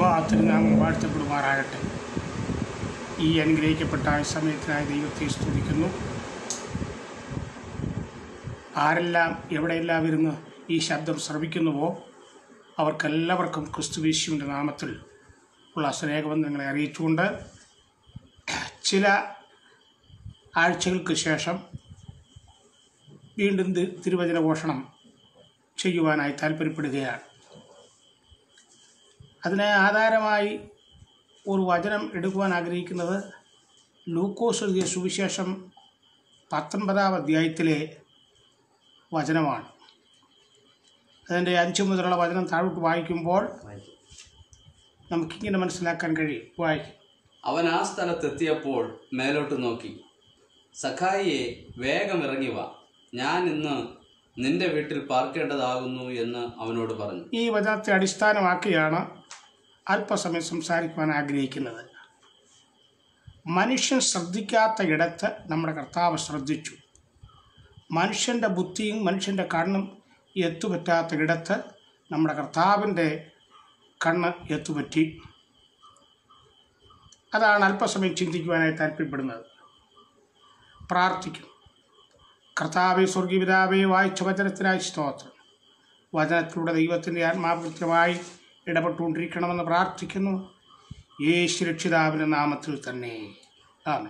തിരുനാമം വാഴ്ത്തപ്പെടുമാറാകട്ടെ ഈ അനുഗ്രഹിക്കപ്പെട്ട ഈ സമയത്തിനായി ദൈവത്തെ സ്തുതിക്കുന്നു ആരെല്ലാം എവിടെയെല്ലാം ഇരുന്ന് ഈ ശബ്ദം ശ്രവിക്കുന്നുവോ അവർക്കെല്ലാവർക്കും ക്രിസ്തുവേശുവിൻ്റെ നാമത്തിൽ ഉള്ള സ്നേഹബന്ധങ്ങളെ അറിയിച്ചുകൊണ്ട് ചില ആഴ്ചകൾക്ക് ശേഷം വീണ്ടും തി- തിരുവചന ഘോഷണം ചെയ്യുവാനായി താല്പര്യപ്പെടുകയാണ് അതിനെ ആധാരമായി ഒരു വചനം എടുക്കുവാൻ ആഗ്രഹിക്കുന്നത് ലൂക്കോസ് എഴുതിയ സുവിശേഷം പത്തൊൻപതാം അധ്യായത്തിലെ വചനമാണ് അതിൻ്റെ അഞ്ച് മുതലുള്ള വചനം താഴോട്ട് വായിക്കുമ്പോൾ നമുക്കിങ്ങനെ മനസ്സിലാക്കാൻ കഴിയും വായിക്കും അവൻ ആ സ്ഥലത്തെത്തിയപ്പോൾ മേലോട്ട് നോക്കി സഖായിയെ വേഗം ഇറങ്ങി വാ ഞാൻ ഇന്ന് നിന്റെ വീട്ടിൽ പാർക്കേണ്ടതാകുന്നു എന്ന് അവനോട് പറഞ്ഞു ഈ വചനത്തെ അടിസ്ഥാനമാക്കിയാണ് അല്പസമയം സംസാരിക്കുവാൻ ആഗ്രഹിക്കുന്നത് മനുഷ്യൻ ശ്രദ്ധിക്കാത്ത ഇടത്ത് നമ്മുടെ കർത്താവ് ശ്രദ്ധിച്ചു മനുഷ്യൻ്റെ ബുദ്ധിയും മനുഷ്യൻ്റെ കണ്ണും എത്തുപറ്റാത്ത ഇടത്ത് നമ്മുടെ കർത്താവിൻ്റെ കണ്ണ് എത്തുപറ്റി അതാണ് അല്പസമയം ചിന്തിക്കുവാനായി താല്പര്യപ്പെടുന്നത് പ്രാർത്ഥിക്കും കർത്താവെ സ്വർഗീപിതാവെ വായിച്ച വചനത്തിനായി സ്തോത്രം വചനത്തിലൂടെ ദൈവത്തിൻ്റെ ആത്മാകൃത്യമായി ഇടപെട്ടുകൊണ്ടിരിക്കണമെന്ന് പ്രാർത്ഥിക്കുന്നു യേശു രക്ഷിതാവിൻ്റെ നാമത്തിൽ തന്നെ ആണ്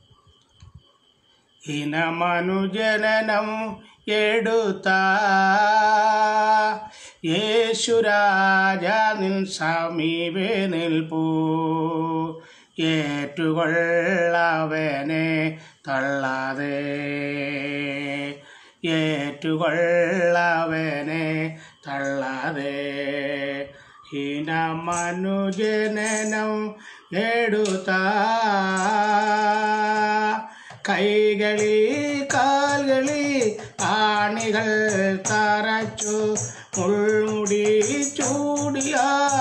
ഇനമനുജനനം എടുത്ത യേശുരാജ നിൻ സമീപേ നിൽപ്പൂ ഏറ്റുകൊള്ളവനെ തള്ളാതെ ഏറ്റുകൊള്ളവനെ തള്ളാതെ ഹീനമനുജനനം എടുത്ത കൈകളി കാൽകളി ആണികൾ തറച്ചു മുൾമുടി ചൂടിയ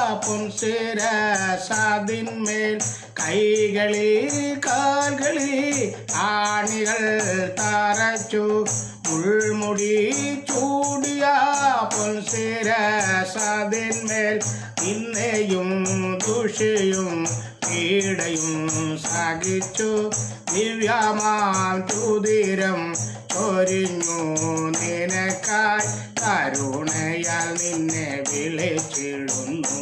പൊൻസിരസതിന്മേൽ കൈകളി കാൽകളി ആണികൾ തറച്ചു മുൾമുടി ചൂടിയ പൊൻസിരസതിന്മേൽ ഇന്നയും ദുഷിയും പീഡയും സഹിച്ചു ദിവ്യമാം ചുതിരം ചൊരിഞ്ഞു നിനക്കായി കരുണയാൽ നിന്നെ വിളിച്ചിടുന്നു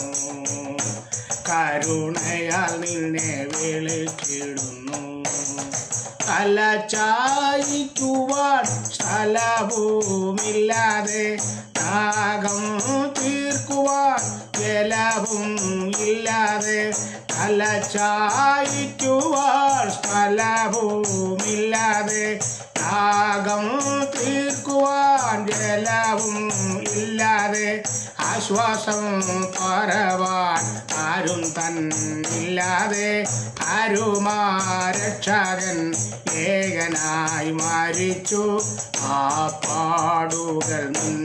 കരുണയാൽ നിന്നെ വിളിച്ചിടുന്നു തല ചായിക്കുവാൻ സ്ഥലവുമില്ലാതെ ദാഹം തീർക്കുവാൻ ജലവും ഇല്ലാതെ തല ചായിക്കുവാൻ സ്ഥലവുമില്ലാതെ ദാഹം തീർക്കുവാൻ ജലവും ഇല്ലാതെ ആശ്വാസം പറവാൻ ആരും തന്നില്ലാതെ ആരുമാരക്ഷകൻ ഏകനായി മരിച്ചു ആ പാടുകൾ നിൻ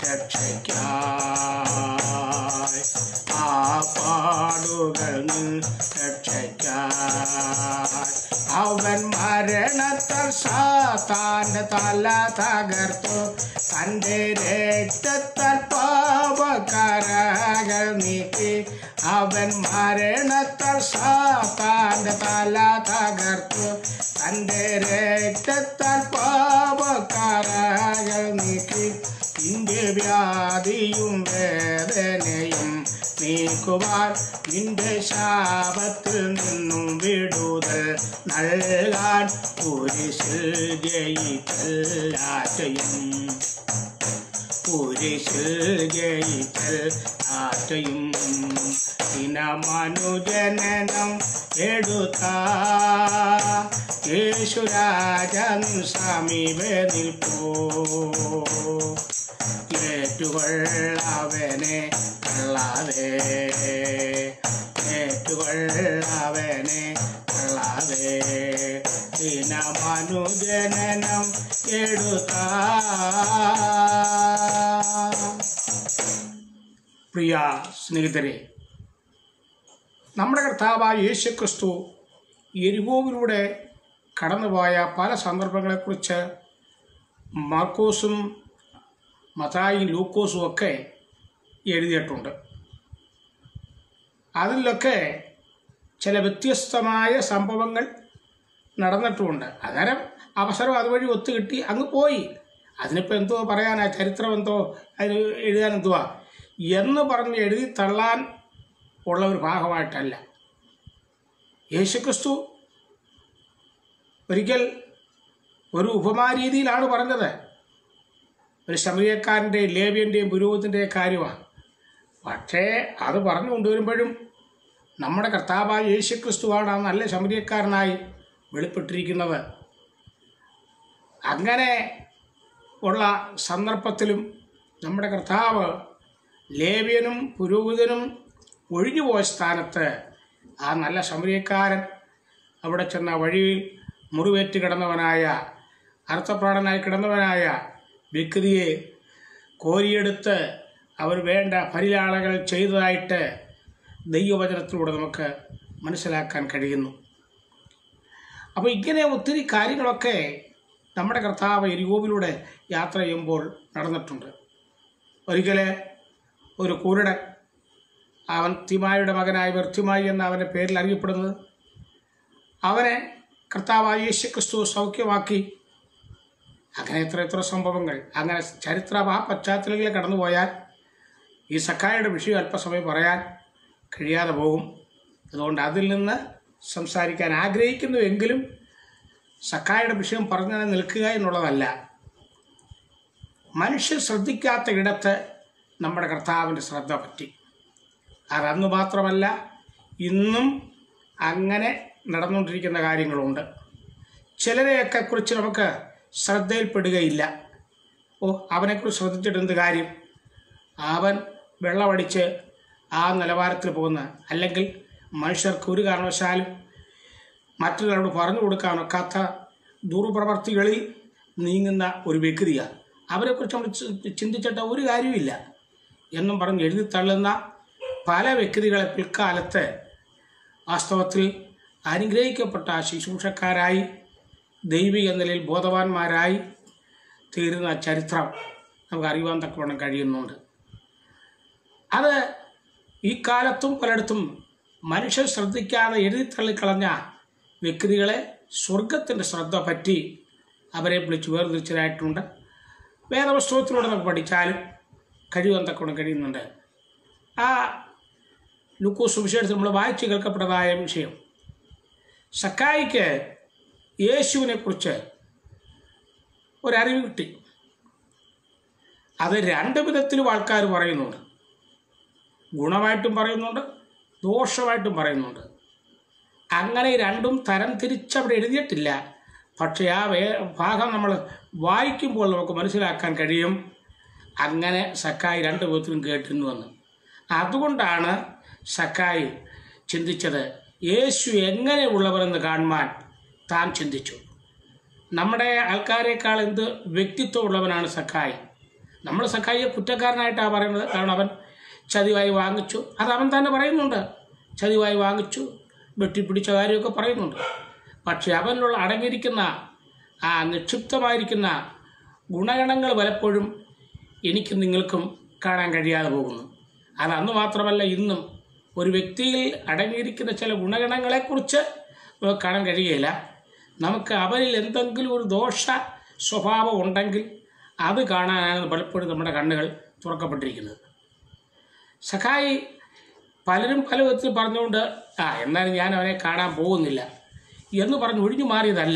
രക്ഷയ്ക്കായി ആ പാടുകൾ നിൻ രക്ഷയ്ക്കായി അവൻ മരണത്താൽ സാത്താന്റെ തല തകർത്തു തൻ്റെ രക്തത്താൽ പാപകരകൾ നീക്കി അവൻ മരണത്താൽ സാത്താന്റെ തല തകർത്തു തൻ്റെ രക്തത്താൽ പാപകരകൾ നീക്കി നിന്റെ വ്യാധിയും വേദനയും നീക്കുവാൻ നിന്റെ ശാപത്തിൽ നിന്നും വിടുതൽ നൽകാൻ കുരിശിൽ ജയിച്ചല്ലാറ്റയും കുരിശിൽ ജയിച്ചൽ ആറ്റയും ഇനമനുജനനം എടുത്ത യേശുരാജൻ സമീപേ നിൽപ്പോ ഏറ്റുകൊള്ളവനെ കള്ളാതെ ഏറ്റുകൊള്ളവനെ കള്ളാതെ ദിനമനുജനനം എടുത്ത പ്രിയ സ്നേഹിതരെ നമ്മുടെ കർത്താവായ യേശു ക്രിസ്തു എരിവോവിലൂടെ കടന്നുപോയ പല സന്ദർഭങ്ങളെക്കുറിച്ച് മാർക്കോസും മതായും ലൂക്കോസും ഒക്കെ എഴുതിയിട്ടുണ്ട് അതിലൊക്കെ ചില വ്യത്യസ്തമായ സംഭവങ്ങൾ നടന്നിട്ടുമുണ്ട് അന്നേരം അവസരം അതുവഴി ഒത്തുകിട്ടി അങ്ങ് പോയി അതിനിപ്പോൾ എന്തോ പറയാനാ ചരിത്രം എന്തോ അതിന് എഴുതാൻ എന്തുവാ എന്ന് പറഞ്ഞ് എഴുതി തള്ളാൻ ഉള്ള ഒരു ഭാഗമായിട്ടല്ല യേശുക്രിസ്തു ഒരിക്കൽ ഒരു ഉപമാരീതിയിലാണ് പറഞ്ഞത് ഒരു ശമരിയക്കാരൻ്റെയും ലേവ്യൻ്റെയും പുരോഹിതൻ്റെയും കാര്യമാണ് പക്ഷേ അത് പറഞ്ഞു കൊണ്ടുവരുമ്പോഴും നമ്മുടെ കർത്താവായ യേശുക്രിസ്തുവാണ് ആ നല്ല ശമരിയക്കാരനായി വെളിപ്പെട്ടിരിക്കുന്നത് അങ്ങനെ ഉള്ള സന്ദർഭത്തിലും നമ്മുടെ കർത്താവ് ലേവ്യനും പുരോഹിതനും ഒഴിഞ്ഞുപോയ സ്ഥാനത്ത് ആ നല്ല ശമരിയക്കാരൻ അവിടെ ചെന്ന വഴിയിൽ മുറിവേറ്റ് കിടന്നവനായ അർത്ഥപ്രാണനായി കിടന്നവനായ വ്യക്തിയെ കോരിയെടുത്ത് അവർ വേണ്ട പരിലാളകൾ ചെയ്തതായിട്ട് ദൈവവചനത്തിലൂടെ നമുക്ക് മനസ്സിലാക്കാൻ കഴിയുന്നു അപ്പോൾ ഇങ്ങനെ ഒത്തിരി കാര്യങ്ങളൊക്കെ നമ്മുടെ കർത്താവ് എരികോവിലൂടെ യാത്ര ചെയ്യുമ്പോൾ നടന്നിട്ടുണ്ട് ഒരിക്കൽ ഒരു കുരുടൻ അവൻ തിമായുടെ മകനായ വെർത്തിമായി എന്ന അവൻ്റെ പേരിൽ അറിയപ്പെടുന്നത് അവനെ കർത്താവായ യേശു ക്രിസ്തു സൗഖ്യമാക്കി അങ്ങനെ എത്ര എത്ര സംഭവങ്ങൾ അങ്ങനെ ചരിത്ര ആ പശ്ചാത്തലങ്ങളിൽ കടന്നുപോയാൽ ഈ സക്കായുടെ വിഷയം അല്പസമയം പറയാൻ കഴിയാതെ പോകും അതുകൊണ്ട് അതിൽ നിന്ന് സംസാരിക്കാൻ ആഗ്രഹിക്കുന്നുവെങ്കിലും സക്കായുടെ വിഷയം പറഞ്ഞു നിൽക്കുക എന്നുള്ളതല്ല മനുഷ്യർ ശ്രദ്ധിക്കാത്ത ഇടത്ത് നമ്മുടെ കർത്താവിൻ്റെ ശ്രദ്ധ പറ്റി അതന്ന് മാത്രമല്ല ഇന്നും അങ്ങനെ നടന്നുകൊണ്ടിരിക്കുന്ന കാര്യങ്ങളുണ്ട് ചിലരെയൊക്കെ കുറിച്ച് നമുക്ക് ശ്രദ്ധയിൽപ്പെടുകയില്ല ഓ അവനെക്കുറിച്ച് ശ്രദ്ധിച്ചിട്ട് എന്ത് കാര്യം അവൻ വെള്ളമടിച്ച് ആ നിലവാരത്തിൽ പോകുന്ന അല്ലെങ്കിൽ മനുഷ്യർക്ക് ഒരു കാരണവശാലും മറ്റുള്ളവരോട് പറഞ്ഞു കൊടുക്കാനൊക്കാത്ത ദുർപ്രവർത്തികളിൽ നീങ്ങുന്ന ഒരു വ്യക്തിയാണ് അവരെക്കുറിച്ച് നമ്മൾ ചി- ചിന്തിച്ചിട്ട് ഒരു കാര്യമില്ല എന്നും പറഞ്ഞ് എഴുതി തള്ളുന്ന പല വ്യക്തികളെ പിൽക്കാലത്ത് വാസ്തവത്തിൽ അനുഗ്രഹിക്കപ്പെട്ട ശുശ്രൂഷക്കാരായി ദൈവിക നിലയിൽ ബോധവാന്മാരായി തീരുന്ന ചരിത്രം നമുക്ക് അറിയുവാൻ തക്കവണ്ണം കഴിയുന്നുണ്ട് അത് ഈ കാലത്തും പലയിടത്തും മനുഷ്യർ ശ്രദ്ധിക്കാതെ എഴുതിത്തള്ളിക്കളഞ്ഞ വ്യക്തികളെ സ്വർഗത്തിൻ്റെ ശ്രദ്ധ പറ്റി അവരെ വിളിച്ച് വേർതിരിച്ചതായിട്ടുണ്ട് വേദപുസ്തകത്തിലൂടെ നമുക്ക് പഠിച്ചാലും കഴിയുവാൻ തക്കവണ്ണം കഴിയുന്നുണ്ട് ആ ലുക്കോസ് സുവിശേഷത്തിൽ നമ്മൾ വായിച്ചു കേൾക്കപ്പെട്ടതായ വിഷയം സക്കായിക്ക് യേശുവിനെ കുറിച്ച് ഒരറിവ് കിട്ടി അത് രണ്ട് വിധത്തിലും ആൾക്കാർ പറയുന്നുണ്ട് ഗുണമായിട്ടും പറയുന്നുണ്ട് ദോഷമായിട്ടും പറയുന്നുണ്ട് അങ്ങനെ രണ്ടും തരം തിരിച്ചവിടെ എഴുതിയിട്ടില്ല പക്ഷേ ആ വേ ഭാഗം നമ്മൾ വായിക്കുമ്പോൾ നമുക്ക് മനസ്സിലാക്കാൻ കഴിയും അങ്ങനെ സക്കായി രണ്ട് വിധത്തിലും കേട്ടിരുന്നുവെന്ന് അതുകൊണ്ടാണ് സക്കായി ചിന്തിച്ചത് യേശു എങ്ങനെയുള്ളവരെന്ന് കാണുവാൻ താൻ ചിന്തിച്ചു നമ്മുടെ ആൾക്കാരെക്കാൾ എന്ത് വ്യക്തിത്വമുള്ളവനാണ് സക്കായി നമ്മൾ സക്കായിയെ കുറ്റക്കാരനായിട്ടാണ് പറയുന്നത് കാരണം അവൻ ചതിവായി വാങ്ങിച്ചു അത് അവൻ തന്നെ പറയുന്നുണ്ട് ചതിവായി വാങ്ങിച്ചു വെട്ടിപ്പിടിച്ച കാര്യമൊക്കെ പറയുന്നുണ്ട് പക്ഷെ അവനിലുള്ള അടങ്ങിയിരിക്കുന്ന ആ നിക്ഷിപ്തമായിരിക്കുന്ന ഗുണഗണങ്ങൾ പലപ്പോഴും എനിക്കും നിങ്ങൾക്കും കാണാൻ കഴിയാതെ പോകുന്നു അത് അന്ന് മാത്രമല്ല ഇന്നും ഒരു വ്യക്തിയിൽ അടങ്ങിയിരിക്കുന്ന ചില ഗുണഗണങ്ങളെക്കുറിച്ച് നമുക്ക് കാണാൻ കഴിയുകയില്ല നമുക്ക് അവരിൽ എന്തെങ്കിലും ഒരു ദോഷ സ്വഭാവം ഉണ്ടെങ്കിൽ അത് കാണാനാണ് പലപ്പോഴും നമ്മുടെ കണ്ണുകൾ തുറക്കപ്പെട്ടിരിക്കുന്നത് സഖായി പലരും പല വിധത്തിൽ പറഞ്ഞുകൊണ്ട് ആ എന്നാലും ഞാൻ അവനെ കാണാൻ പോകുന്നില്ല എന്ന് പറഞ്ഞ് ഒഴിഞ്ഞു മാറിയതല്ല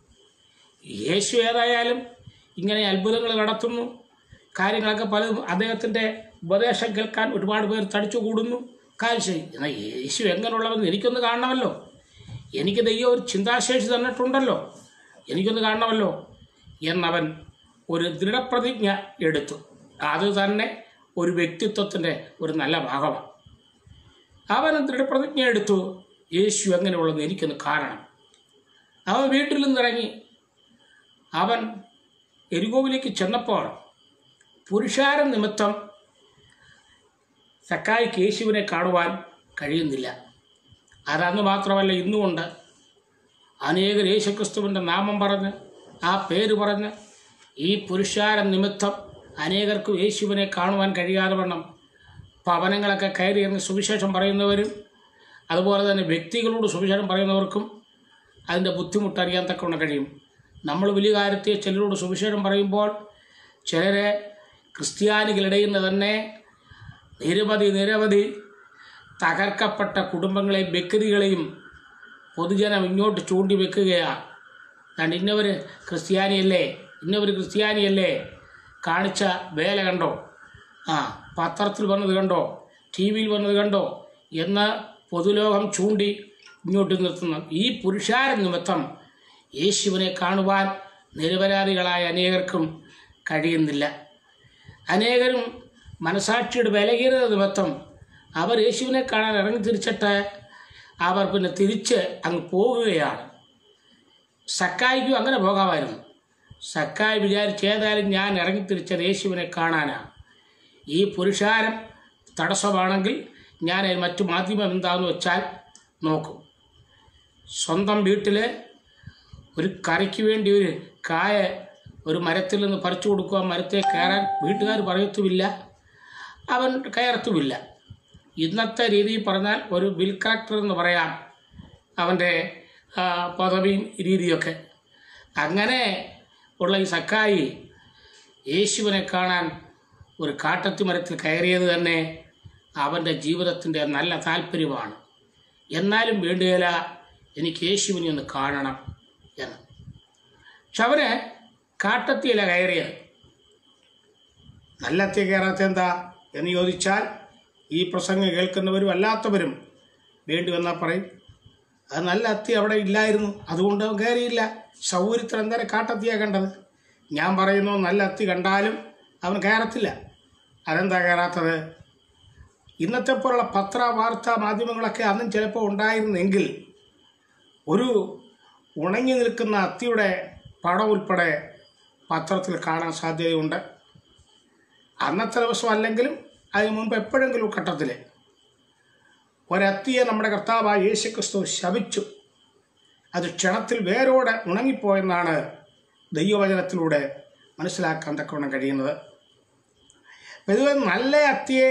യേശു ഏതായാലും ഇങ്ങനെ അത്ഭുതങ്ങൾ നടത്തുന്നു കാര്യങ്ങളൊക്കെ പലതും അദ്ദേഹത്തിൻ്റെ ഉപദേശം കേൾക്കാൻ ഒരുപാട് പേർ തടിച്ചു കൂടുന്നു കാര്യം ശരി എന്നാൽ യേശു എങ്ങനെയുള്ളവെന്ന് എനിക്കൊന്ന് കാണണമല്ലോ എനിക്ക് ദൈവം ഒരു ചിന്താശേഷി തന്നിട്ടുണ്ടല്ലോ എനിക്കൊന്ന് കാണണമല്ലോ എന്നവൻ ഒരു ദൃഢപ്രതിജ്ഞ എടുത്തു അത് തന്നെ ഒരു വ്യക്തിത്വത്തിൻ്റെ ഒരു നല്ല ഭാഗമാണ് അവൻ ദൃഢപ്രതിജ്ഞ എടുത്തു യേശു എങ്ങനെയുള്ളതെന്ന് എനിക്കൊന്ന് കാണണം അവൻ വീട്ടിൽ നിന്നിറങ്ങി അവൻ എരികോവിലേക്ക് ചെന്നപ്പോൾ പുരുഷാര നിമിത്തം സക്കായിക്ക് യേശുവിനെ കാണുവാൻ കഴിയുന്നില്ല അതന്ന് മാത്രമല്ല ഇന്നുമുണ്ട് അനേകർ യേശുക്രിസ്തുവിൻ്റെ നാമം പറഞ്ഞ് ആ പേര് പറഞ്ഞ് ഈ പുരുഷാര നിമിത്തം അനേകർക്ക് യേശുവിനെ കാണുവാൻ കഴിയാതെ വണ്ണം ഭവനങ്ങളൊക്കെ കയറി എന്ന് സുവിശേഷം പറയുന്നവരും അതുപോലെ തന്നെ വ്യക്തികളോട് സുവിശേഷം പറയുന്നവർക്കും അതിൻ്റെ ബുദ്ധിമുട്ട് അറിയാൻ തക്കവണ്ണം കഴിയും നമ്മൾ വലിയ കാര്യത്തെ ചിലരോട് സുവിശേഷം പറയുമ്പോൾ ചിലരെ ക്രിസ്ത്യാനികളിടയിൽ നിന്ന് തന്നെ നിരവധി നിരവധി തകർക്കപ്പെട്ട കുടുംബങ്ങളെയും വ്യക്തികളെയും പൊതുജനം ഇങ്ങോട്ട് ചൂണ്ടി വെക്കുകയാണ് കണ്ട് ഇന്നവർ ക്രിസ്ത്യാനിയല്ലേ ഇന്നവർ ക്രിസ്ത്യാനിയല്ലേ കാണിച്ച വേല കണ്ടോ ആ പത്രത്തിൽ വന്നത് കണ്ടോ ടി വിയിൽ വന്നത് കണ്ടോ എന്ന് പൊതുലോകം ചൂണ്ടി ഇങ്ങോട്ട് നിർത്തുന്നു ഈ പുരുഷാര നിമിത്തം യേശുവിനെ കാണുവാൻ നിരപരാധികളായ അനേകർക്കും കഴിയുന്നില്ല അനേകരും മനസാക്ഷിയുടെ വിലകീറുന്ന നിമിത്തം അവർ യേശുവിനെ കാണാൻ ഇറങ്ങി തിരിച്ചിട്ട് അവർ പിന്നെ തിരിച്ച് അങ്ങ് പോകുകയാണ് സക്കായിക്കും അങ്ങനെ പോകാമായിരുന്നു സക്കായി വിചാരിച്ച് ഏതായാലും ഞാൻ ഇറങ്ങി തിരിച്ചത് യേശുവിനെ കാണാനാണ് ഈ പുരുഷാരം തടസ്സമാണെങ്കിൽ ഞാൻ അതിന് മറ്റു മാധ്യമം എന്താണെന്ന് വെച്ചാൽ നോക്കും സ്വന്തം വീട്ടിൽ ഒരു കറിക്ക് വേണ്ടി ഒരു കായ ഒരു മരത്തിൽ നിന്ന് പറിച്ചു കൊടുക്കുക മരത്തെ കയറാൻ വീട്ടുകാർ പറയത്തുമില്ല അവൻ കയറത്തുമില്ല ഇന്നത്തെ രീതിയിൽ പറഞ്ഞാൽ ഒരു ബിൽ കളക്ടർ എന്ന് പറയാം അവൻ്റെ ആ, പദവിയും രീതിയൊക്കെ അങ്ങനെ ഉള്ള ഈ സക്കായി യേശുവിനെ കാണാൻ ഒരു കാട്ടത്തി മരത്തിൽ കയറിയത് തന്നെ അവൻ്റെ ജീവിതത്തിൻ്റെ നല്ല താല്പര്യമാണ് എന്നാലും വേണ്ടുകയില്ല എനിക്ക് യേശുവിനെ ഒന്ന് കാണണം എന്ന് പക്ഷെ അവന് കാട്ടത്തിയല്ല കയറിയത് നല്ലത്തി കയറാത്ത എന്താ എന്ന് ചോദിച്ചാൽ ഈ പ്രസംഗം കേൾക്കുന്നവരും അല്ലാത്തവരും വേണ്ടി വന്നാൽ പറയും അത് നല്ല അത്തി അവിടെ ഇല്ലായിരുന്നു അതുകൊണ്ട് അവൻ കയറിയില്ല സൗകര്യത്തിൽ എന്തേരം കാട്ടത്തിയാണ് കണ്ടത് ഞാൻ പറയുന്നു നല്ല അത്തി കണ്ടാലും അവൻ കയറത്തില്ല അതെന്താ കയറാത്തത് ഇന്നത്തെ പോലുള്ള പത്ര വാർത്താ മാധ്യമങ്ങളൊക്കെ അന്നും ചിലപ്പോൾ ഉണ്ടായിരുന്നെങ്കിൽ ഒരു ഉണങ്ങി നിൽക്കുന്ന അത്തിയുടെ പടം ഉൾപ്പെടെ പത്രത്തിൽ കാണാൻ സാധ്യതയുണ്ട് അന്നത്തെ ദിവസം അല്ലെങ്കിലും അതിന് മുമ്പ് എപ്പോഴെങ്കിലും ഘട്ടത്തിൽ ഒരത്തിയെ നമ്മുടെ കർത്താവായ യേശു ക്രിസ്തു ശപിച്ചു അത് ക്ഷണത്തിൽ വേരോടെ ഉണങ്ങിപ്പോയെന്നാണ് ദൈവവചനത്തിലൂടെ മനസ്സിലാക്കാൻ തക്കവണ്ണം കഴിയുന്നത് പൊതുവെ നല്ല അത്തിയെ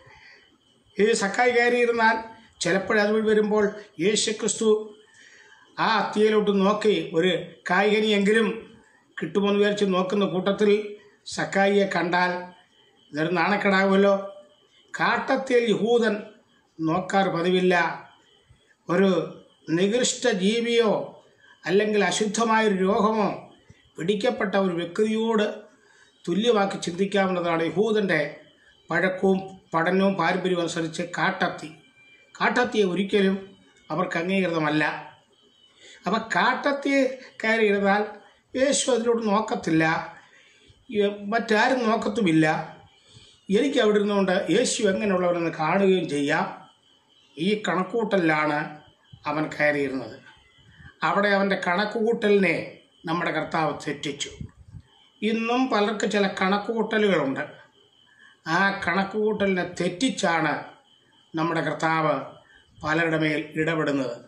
ഈ സക്കായി കയറിയിരുന്നാൽ ചിലപ്പോൾ അതുവഴി വരുമ്പോൾ യേശു ക്രിസ്തു ആ അത്തിയിലോട്ട് നോക്കി ഒരു കായികനിയെങ്കിലും കിട്ടുമെന്ന് വിചാരിച്ച് നോക്കുന്ന കൂട്ടത്തിൽ സക്കായിയെ കണ്ടാൽ ഇതൊരു നാണക്കേടാകുമല്ലോ കാട്ടത്തിൽ യഹൂദൻ നോക്കാറ് പതിവില്ല ഒരു നികൃഷ്ട ജീവിയോ അല്ലെങ്കിൽ അശുദ്ധമായൊരു രോഗമോ പിടിക്കപ്പെട്ട ഒരു വ്യക്തിയോട് തുല്യമാക്കി ചിന്തിക്കാവുന്നതാണ് യഹൂദൻ്റെ പഴക്കവും പഠനവും പാരമ്പര്യവും അനുസരിച്ച് കാട്ടത്തി കാട്ടത്തിയെ ഒരിക്കലും അവർക്ക് അംഗീകൃതമല്ല അപ്പം കാട്ടത്തിയെ കയറി ഇരുന്നാൽ യേശു അതിലോട്ട് നോക്കത്തില്ല ഈ മറ്റാരും നോക്കത്തുമില്ല എനിക്ക് അവിടെ ഇരുന്നുകൊണ്ട് യേശു എങ്ങനെയുള്ളവരെന്ന് കാണുകയും ചെയ്യാം ഈ കണക്കൂട്ടലിലാണ് അവൻ കയറിയിരുന്നത് അവിടെ അവൻ്റെ കണക്കുകൂട്ടലിനെ നമ്മുടെ കർത്താവ് തെറ്റിച്ചു ഇന്നും പലർക്ക് ചില കണക്കുകൂട്ടലുകളുണ്ട് ആ കണക്കുകൂട്ടലിനെ തെറ്റിച്ചാണ് നമ്മുടെ കർത്താവ് പലരുടെ മേൽ ഇടപെടുന്നത്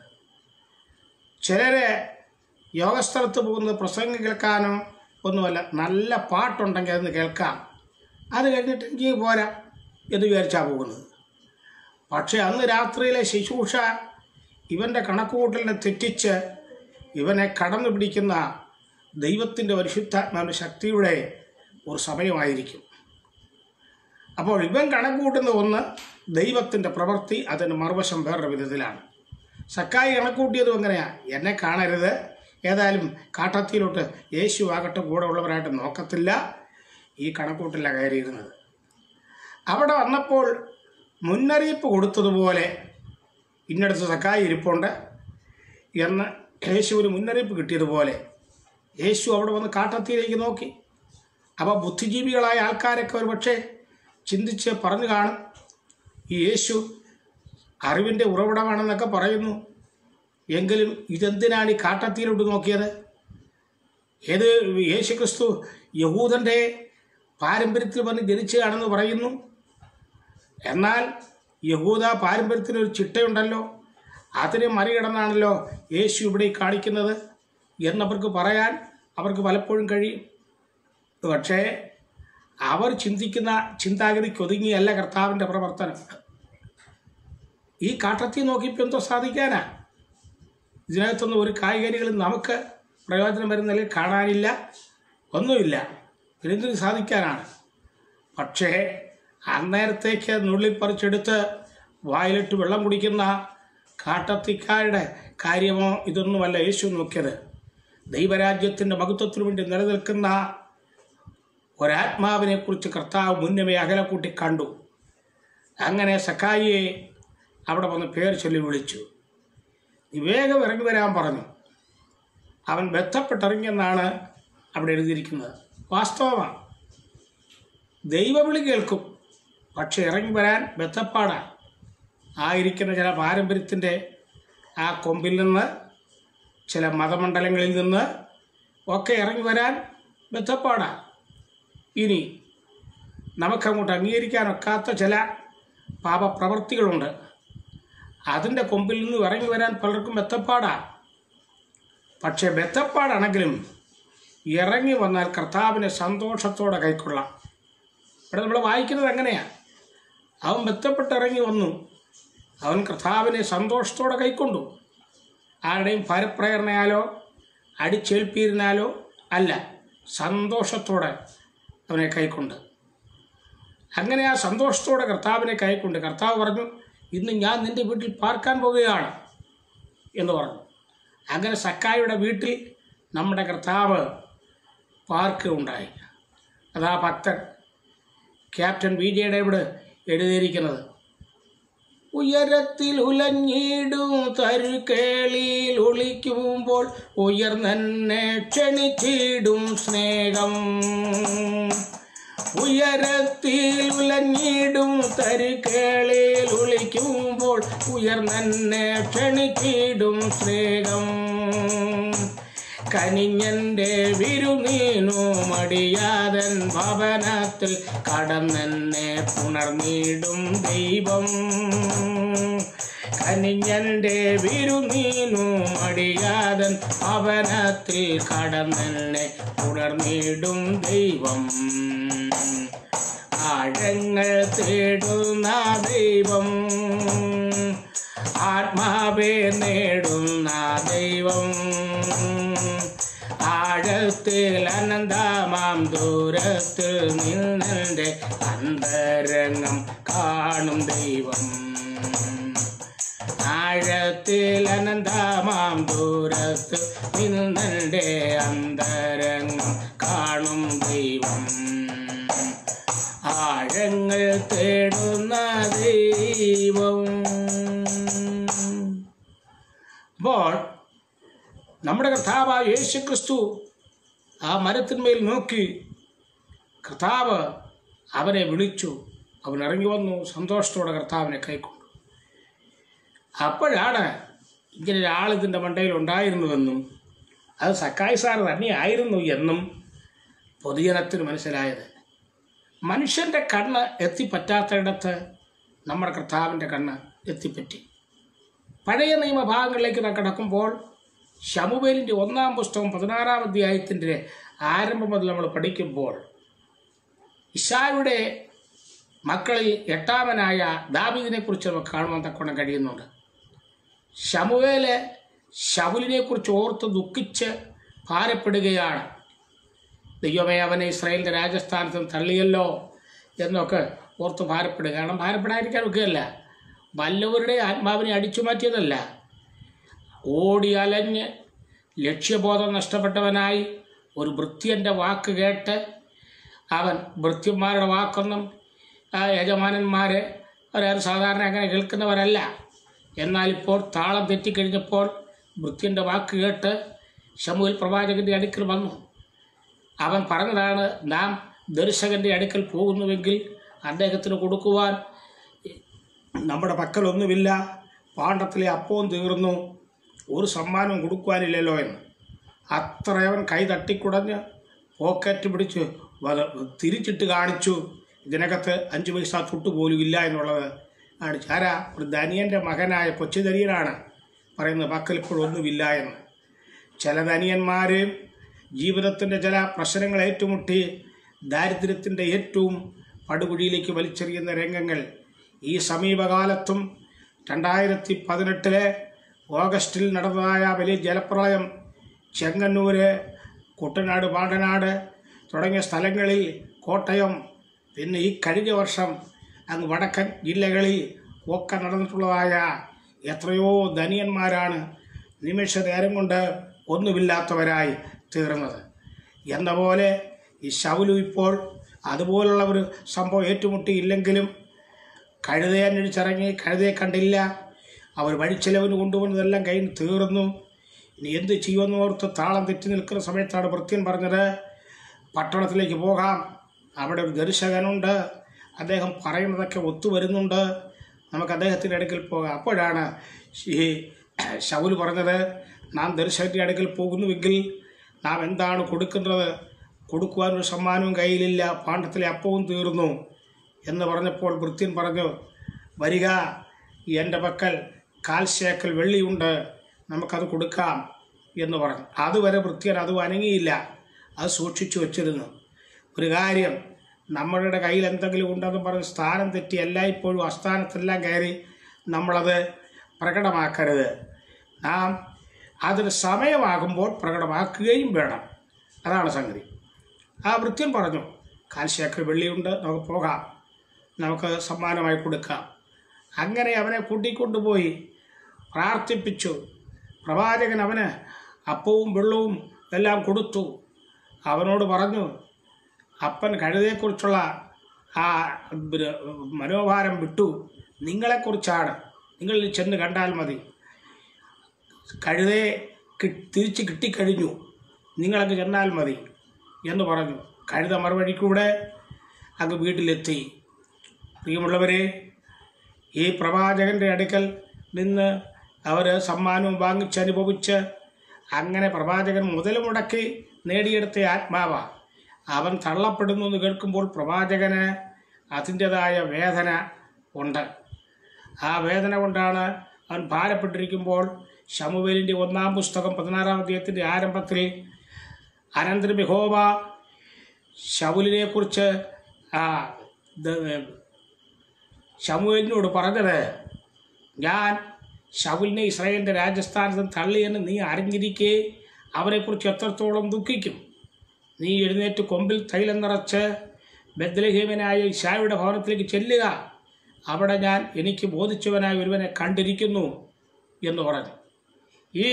ചിലരെ യോഗസ്ഥലത്ത് പോകുന്നത് പ്രസംഗം കേൾക്കാനോ ഒന്നുമല്ല നല്ല പാട്ടുണ്ടെങ്കിൽ അതൊന്ന് കേൾക്കാം അത് കഴിഞ്ഞിട്ട് എനിക്ക് പോരാ എന്ന് വിചാരിച്ചാണ് പോകുന്നത് പക്ഷേ അന്ന് രാത്രിയിലെ ശുശ്രൂഷ ഇവൻ്റെ കണക്കുകൂട്ടലിനെ തെറ്റിച്ച് ഇവനെ കടന്നു പിടിക്കുന്ന ദൈവത്തിൻ്റെ പരിശുദ്ധാത്മാവിൻ്റെ ശക്തിയുടെ ഒരു സമയമായിരിക്കും അപ്പോൾ ഇവൻ കണക്കുകൂട്ടുന്ന ഒന്ന് ദൈവത്തിൻ്റെ പ്രവൃത്തി അതിൻ്റെ മറുവശം വേറൊരു വിധത്തിലാണ് സക്കായി കണക്കൂട്ടിയതും എങ്ങനെയാണ് എന്നെ കാണരുത് ഏതായാലും കാട്ടത്തിയിലോട്ട് യേശു ആകട്ടെ കൂടെ ഉള്ളവരായിട്ട് നോക്കത്തില്ല ഈ കണക്കൂട്ടില്ല കയറിയിരുന്നത് അവിടെ വന്നപ്പോൾ മുന്നറിയിപ്പ് കൊടുത്തതുപോലെ ഇന്നടുത്ത് സക്കായി ഇരിപ്പുണ്ട് എന്ന് യേശുവിന് മുന്നറിയിപ്പ് കിട്ടിയതുപോലെ യേശു അവിടെ വന്ന് കാട്ടത്തിയിലേക്ക് നോക്കി അപ്പോൾ ബുദ്ധിജീവികളായ ആൾക്കാരൊക്കെ ഒരു പക്ഷേ ചിന്തിച്ച് പറഞ്ഞു കാണും ഈ യേശു അറിവിൻ്റെ ഉറവിടമാണെന്നൊക്കെ പറയുന്നു എങ്കിലും ഇതെന്തിനാണ് ഈ കാട്ടത്തിയിലോട്ട് നോക്കിയത് ഏത് യേശു ക്രിസ്തു യഹൂദൻ്റെ പാരമ്പര്യത്തിൽ വന്ന് ജനിച്ചതാണെന്ന് പറയുന്നു എന്നാൽ യഹൂദ പാരമ്പര്യത്തിന് ഒരു ചിട്ടയുണ്ടല്ലോ അതിനെ മറികടന്നാണല്ലോ യേശു ഇവിടെ ഈ കാണിക്കുന്നത് എന്നവർക്ക് പറയാൻ അവർക്ക് പലപ്പോഴും കഴിയും പക്ഷേ അവർ ചിന്തിക്കുന്ന ചിന്താഗതിക്ക് ഒതുങ്ങിയല്ല കർത്താവിൻ്റെ പ്രവർത്തനം ഈ കാട്ടത്തി നോക്കിയപ്പോൾ എന്തോ സാധിക്കാനാ ഇതിനകത്തൊന്നും ഒരു കായികനികളും നമുക്ക് പ്രയോജനം വരുന്നതിൽ കാണാനില്ല ഒന്നുമില്ല ഇതിനെന്തിനു സാധിക്കാനാണ് പക്ഷേ അന്നേരത്തേക്ക് നുള്ളിപ്പറിച്ചെടുത്ത് വായിലിട്ട് വെള്ളം കുടിക്കുന്ന കാട്ടത്തിക്കാരുടെ കാര്യമോ ഇതൊന്നുമല്ല യേശു നോക്കിയത് ദൈവരാജ്യത്തിൻ്റെ മഹത്വത്തിനു വേണ്ടി നിലനിൽക്കുന്ന ഒരാത്മാവിനെക്കുറിച്ച് കർത്താവ് മുന്നമേ അകലക്കൂട്ടി കണ്ടു അങ്ങനെ സക്കായിയെ അവിടെ വന്ന് പേർ ചൊല്ലി വിളിച്ചു നീ വേഗം ഇറങ്ങി വരാൻ പറഞ്ഞു അവൻ ബന്ധപ്പെട്ടിറങ്ങിയെന്നാണ് അവിടെ എഴുതിയിരിക്കുന്നത് വാസ്തവമാണ് ദൈവവിളി കേൾക്കും പക്ഷെ ഇറങ്ങി വരാൻ ബന്ധപ്പാടാണ് ആയിരിക്കുന്ന ചില പാരമ്പര്യത്തിൻ്റെ ആ കൊമ്പിൽ നിന്ന് ചില മതമണ്ഡലങ്ങളിൽ നിന്ന് ഒക്കെ ഇറങ്ങി വരാൻ ബന്ധപ്പാടാണ് ഇനി നമുക്കങ്ങോട്ട് അംഗീകരിക്കാനൊക്കാത്ത ചില പാപപ്രവൃത്തികളുണ്ട് അതിൻ്റെ കൊമ്പിൽ നിന്ന് ഇറങ്ങി വരാൻ പലർക്കും ബന്ധപ്പാടാണ് പക്ഷേ ബന്ധപ്പാടാണെങ്കിലും ഇറങ്ങി വന്നാൽ കർത്താവിനെ സന്തോഷത്തോടെ കൈക്കൊള്ളാം ഇവിടെ നമ്മൾ വായിക്കുന്നത് എങ്ങനെയാണ് അവൻ ബന്ധപ്പെട്ട് ഇറങ്ങി വന്നു അവൻ കർത്താവിനെ സന്തോഷത്തോടെ കൈക്കൊണ്ടു ആരുടെയും ഫലപ്രേരണയാലോ അടിച്ചേൽപ്പിയിരുന്നാലോ അല്ല സന്തോഷത്തോടെ അവനെ കൈക്കൊണ്ട് അങ്ങനെ ആ സന്തോഷത്തോടെ കർത്താവിനെ കൈക്കൊണ്ട് കർത്താവ് പറഞ്ഞു ഇന്ന് ഞാൻ നിൻ്റെ വീട്ടിൽ പാർക്കാൻ പോവുകയാണ് എന്ന് പറഞ്ഞു അങ്ങനെ സക്കായിയുടെ വീട്ടിൽ നമ്മുടെ കർത്താവ് പാർക്ക് ഉണ്ടായി അതാ ഭക്തൻ ക്യാപ്റ്റൻ വിജയുടെ ഇവിടെ എഴുതിയിരിക്കുന്നത് ഉയരത്തിൽ ഉലഞ്ഞിടും തരുക്കേളിയിൽ ഒളിക്കുമ്പോൾ ഉയർന്നെ ക്ഷണിച്ചിടും സ്നേഹം ഉയരത്തിൽ ഉലഞ്ഞിടും തരുക്കേളിൽ ഒളിക്കുമ്പോൾ ഉയർന്നെ ക്ഷണിച്ചിടും സ്നേഹം കനിഞ്ഞന്റെ വിരുന്നീനു മടിയാതൻ ഭവനത്തിൽ കടന്നെന്നെ പുണർന്നിടും ദൈവം കനിഞ്ഞന്റെ വിരുന്നീനു മടിയാതൻ ഭവനത്തിൽ കടന്നെന്നെ പുണർന്നിടും ദൈവം ആഴങ്ങൾ തേടുന്ന ദൈവം ആത്മാവെ നേടുന്ന ദൈവം ആഴത്തിൽ അനന്തമാം ദൂരത്തിൽ നിന്നെ അന്തരംഗം കാണും ദൈവം ആഴത്തിൽ അനന്തമാം ദൂരത്ത് നിന്നെ അന്തരംഗം കാണും ദൈവം ആഴങ്ങൾ തേടുന്ന ദൈവം അപ്പോൾ നമ്മുടെ കർത്താവായ യേശു ക്രിസ്തു ആ മരത്തിന്മേൽ നോക്കി കർത്താവ് അവനെ വിളിച്ചു അവൻ ഇറങ്ങി വന്നു സന്തോഷത്തോടെ കർത്താവിനെ കൈക്കൊണ്ടു അപ്പോഴാണ് ഇങ്ങനെ ഒരാൾ ഇതിൻ്റെ മണ്ടയിൽ ഉണ്ടായിരുന്നുവെന്നും അത് സക്കായി സാർ തന്നെയായിരുന്നു എന്നും പൊതുജനത്തിന് മനസ്സിലായത് മനുഷ്യൻ്റെ കണ്ണ് എത്തിപ്പറ്റാത്തയിടത്ത് നമ്മുടെ കർത്താവിൻ്റെ കണ്ണ് എത്തിപ്പറ്റി പഴയ നിയമഭാഗങ്ങളിലേക്ക് നാം കടക്കുമ്പോൾ ശമുവേലിൻ്റെ ഒന്നാം പുസ്തകം പതിനാറാം അധ്യായത്തിൻ്റെ ആരംഭം മുതൽ നമ്മൾ പഠിക്കുമ്പോൾ ഇഷായുടെ മക്കളിൽ എട്ടാമനായ ദാബീദിനെക്കുറിച്ച് നമുക്ക് കാണുവാൻ തക്കോണം കഴിയുന്നുണ്ട് ശമുവേല് ശവുലിനെക്കുറിച്ച് ഓർത്ത് ദുഃഖിച്ച് ഭാരപ്പെടുകയാണ് ദൈവമേ അവനെ ഇസ്രായേലിൻ്റെ രാജസ്ഥാനത്ത് നിന്ന് തള്ളിയല്ലോ എന്നൊക്കെ ഓർത്ത് ഭാരപ്പെടുക കാരണം ഭാരപ്പെടാതിരിക്കാൻ ഒക്കെയല്ല വല്ലവരുടെ ആത്മാവിനെ അടിച്ചു മാറ്റിയതല്ല ഓടി അലഞ്ഞ് ലക്ഷ്യബോധം നഷ്ടപ്പെട്ടവനായി ഒരു ഭൃത്യൻ്റെ വാക്ക് കേട്ട് അവൻ ഭൃത്യന്മാരുടെ വാക്കൊന്നും ആ യജമാനന്മാർ അവരാരും സാധാരണ അങ്ങനെ കേൾക്കുന്നവരല്ല എന്നാൽ ഇപ്പോൾ താളം തെറ്റിക്കഴിഞ്ഞപ്പോൾ ഭൃത്യൻ്റെ വാക്ക് കേട്ട് ശമുവിൽ പ്രവാചകൻ്റെ അടുക്കൽ വന്നു അവൻ പറഞ്ഞതാണ് നാം ദർശകൻ്റെ അടുക്കൽ പോകുന്നുവെങ്കിൽ അദ്ദേഹത്തിന് കൊടുക്കുവാൻ നമ്മുടെ പക്കലൊന്നുമില്ല പാണ്ഡത്തിലെ അപ്പവും തീർന്നു ഒരു സമ്മാനവും കൊടുക്കുവാനില്ലല്ലോ എന്ന് അത്രയവൻ കൈ തട്ടിക്കുടഞ്ഞ് പോക്കറ്റ് പിടിച്ച് വല തിരിച്ചിട്ട് കാണിച്ചു ഇതിനകത്ത് അഞ്ച് പൈസ തൊട്ട് പോലും ഇല്ല എന്നുള്ളത് കാണിച്ചു ആരാ ഒരു ധനിയൻ്റെ മകനായ കൊച്ചുധനിയനാണ് പറയുന്നത് പക്കൽ ഇപ്പോഴൊന്നുമില്ല എന്ന് ചില ധനിയന്മാർ ജീവിതത്തിൻ്റെ ചില പ്രശ്നങ്ങൾ ഏറ്റുമുട്ടി ദാരിദ്ര്യത്തിൻ്റെ ഏറ്റവും പടുകുഴിയിലേക്ക് വലിച്ചെറിയുന്ന രംഗങ്ങൾ ഈ സമീപകാലത്തും രണ്ടായിരത്തി പതിനെട്ടിലെ ഓഗസ്റ്റിൽ നടന്നതായ വലിയ ജലപ്രളയം ചെങ്ങന്നൂര് കുട്ടനാട് പാണ്ടനാട് തുടങ്ങിയ സ്ഥലങ്ങളിൽ കോട്ടയം പിന്നെ ഈ കഴിഞ്ഞ വർഷം അങ്ങ് വടക്കൻ ജില്ലകളിൽ ഒക്കെ നടന്നിട്ടുള്ളതായ എത്രയോ ധനിയന്മാരാണ് നിമിഷ നേരം കൊണ്ട് ഒന്നുമില്ലാത്തവരായി തീർന്നത് എന്ന പോലെ ഈ ശൗലു ഇപ്പോൾ അതുപോലുള്ള ഒരു സംഭവം ഏറ്റുമുട്ടിയില്ലെങ്കിലും കഴുതയെ അന്വേഷിച്ചിറങ്ങി കഴുതയെ കണ്ടില്ല അവർ വഴിച്ചെലവിന് കൊണ്ടുവന്നതെല്ലാം കയ്യിൽ നിന്ന് തീർന്നു ഇനി എന്ത് ചെയ്യുമെന്ന് ഓർത്ത് താളം തെറ്റി നിൽക്കുന്ന സമയത്താണ് ഭൃത്യൻ പറഞ്ഞത് പട്ടണത്തിലേക്ക് പോകാം അവിടെ ഒരു ദർശകനുണ്ട് അദ്ദേഹം പറയുന്നതൊക്കെ ഒത്തുവരുന്നുണ്ട് നമുക്ക് അദ്ദേഹത്തിൻ്റെ അടുക്കൽ പോകാം അപ്പോഴാണ് ഈ ശൗല് പറഞ്ഞത് നാം ദർശകൻ്റെ അടുക്കൽ പോകുന്നുവെങ്കിൽ നാം എന്താണ് കൊടുക്കുന്നത് കൊടുക്കുവാനൊരു സമ്മാനവും കയ്യിലില്ല പാണ്ഡത്തിലെ അപ്പവും തീർന്നു എന്ന് പറഞ്ഞപ്പോൾ ഭൃത്യൻ പറഞ്ഞു വരിക എൻ്റെ പക്കൽ കാൽ ശേക്കൽ വെള്ളിയുണ്ട് നമുക്കത് കൊടുക്കാം എന്ന് പറഞ്ഞു അതുവരെ ഭൃത്യൻ അത് അനങ്ങിയില്ല അത് സൂക്ഷിച്ചു വച്ചിരുന്നു ഒരു കാര്യം നമ്മളുടെ കയ്യിൽ എന്തെങ്കിലും ഉണ്ടെന്ന് പറഞ്ഞ് സ്ഥാനം തെറ്റി എല്ലായ്പ്പോഴും അസ്ഥാനത്തെല്ലാം കയറി നമ്മളത് പ്രകടമാക്കരുത് നാം അതിന് സമയമാകുമ്പോൾ പ്രകടമാക്കുകയും വേണം അതാണ് സംഗതി ആ വൃത്യൻ പറഞ്ഞു കാൽശേഖർ വെള്ളിയുണ്ട് നമുക്ക് പോകാം നമുക്ക് സമ്മാനമായി കൊടുക്കാം അങ്ങനെ അവനെ കൂട്ടിക്കൊണ്ടുപോയി പ്രാർത്ഥിപ്പിച്ചു പ്രവാചകൻ അവന് അപ്പവും വെള്ളവും എല്ലാം കൊടുത്തു അവനോട് പറഞ്ഞു അപ്പൻ കഴുതയെക്കുറിച്ചുള്ള ആ പിന്നെ മനോഭാരം വിട്ടു നിങ്ങളെക്കുറിച്ചാണ് നിങ്ങൾ ചെന്ന് കണ്ടാൽ മതി കഴുതയെ കി- തിരിച്ച് കിട്ടിക്കഴിഞ്ഞു നിങ്ങളങ്ങ് ചെന്നാൽ മതി എന്ന് പറഞ്ഞു കഴുത മറുവഴിക്കൂടെ അങ്ങ് വീട്ടിലെത്തി പ്രിയമുള്ളവരെ ഈ പ്രവാചകൻ്റെ അടുക്കൽ നിന്ന് അവർ സമ്മാനവും വാങ്ങിച്ചനുഭവിച്ച് അങ്ങനെ പ്രവാചകൻ മുതൽ മുടക്കി നേടിയെടുത്ത ആത്മാവ അവൻ തള്ളപ്പെടുന്നു എന്ന് കേൾക്കുമ്പോൾ പ്രവാചകന് അതിൻ്റെതായ വേദന ഉണ്ട് ആ വേദന കൊണ്ടാണ് അവൻ ഭാരപ്പെട്ടിരിക്കുമ്പോൾ ശമുവേലിൻ്റെ ഒന്നാം പുസ്തകം പതിനാറാം അധ്യായത്തിൻ്റെ ആരംഭത്തിൽ അനന്തരം യഹോവ ശൗലിനെ കുറിച്ച് ആ ദ- ശമുവേലിനോട് പറഞ്ഞത് ഞാൻ ശൗലിനെ ഇസ്രായേലിൻ്റെ രാജസ്ഥാനത്ത് നിന്ന് തള്ളിയെന്ന് നീ അറിഞ്ഞിരിക്കെ അവനെക്കുറിച്ച് എത്രത്തോളം ദുഃഖിക്കും നീ എഴുന്നേറ്റ് കൊമ്പിൽ തൈലം നിറച്ച് ബദ്ലഹീമനായ ഇഷായുടെ ഭവനത്തിലേക്ക് ചെല്ലുക അവിടെ ഞാൻ എനിക്ക് ബോധിച്ചവനായ ഒരുവനെ കണ്ടിരിക്കുന്നു എന്ന് പറഞ്ഞു ഈ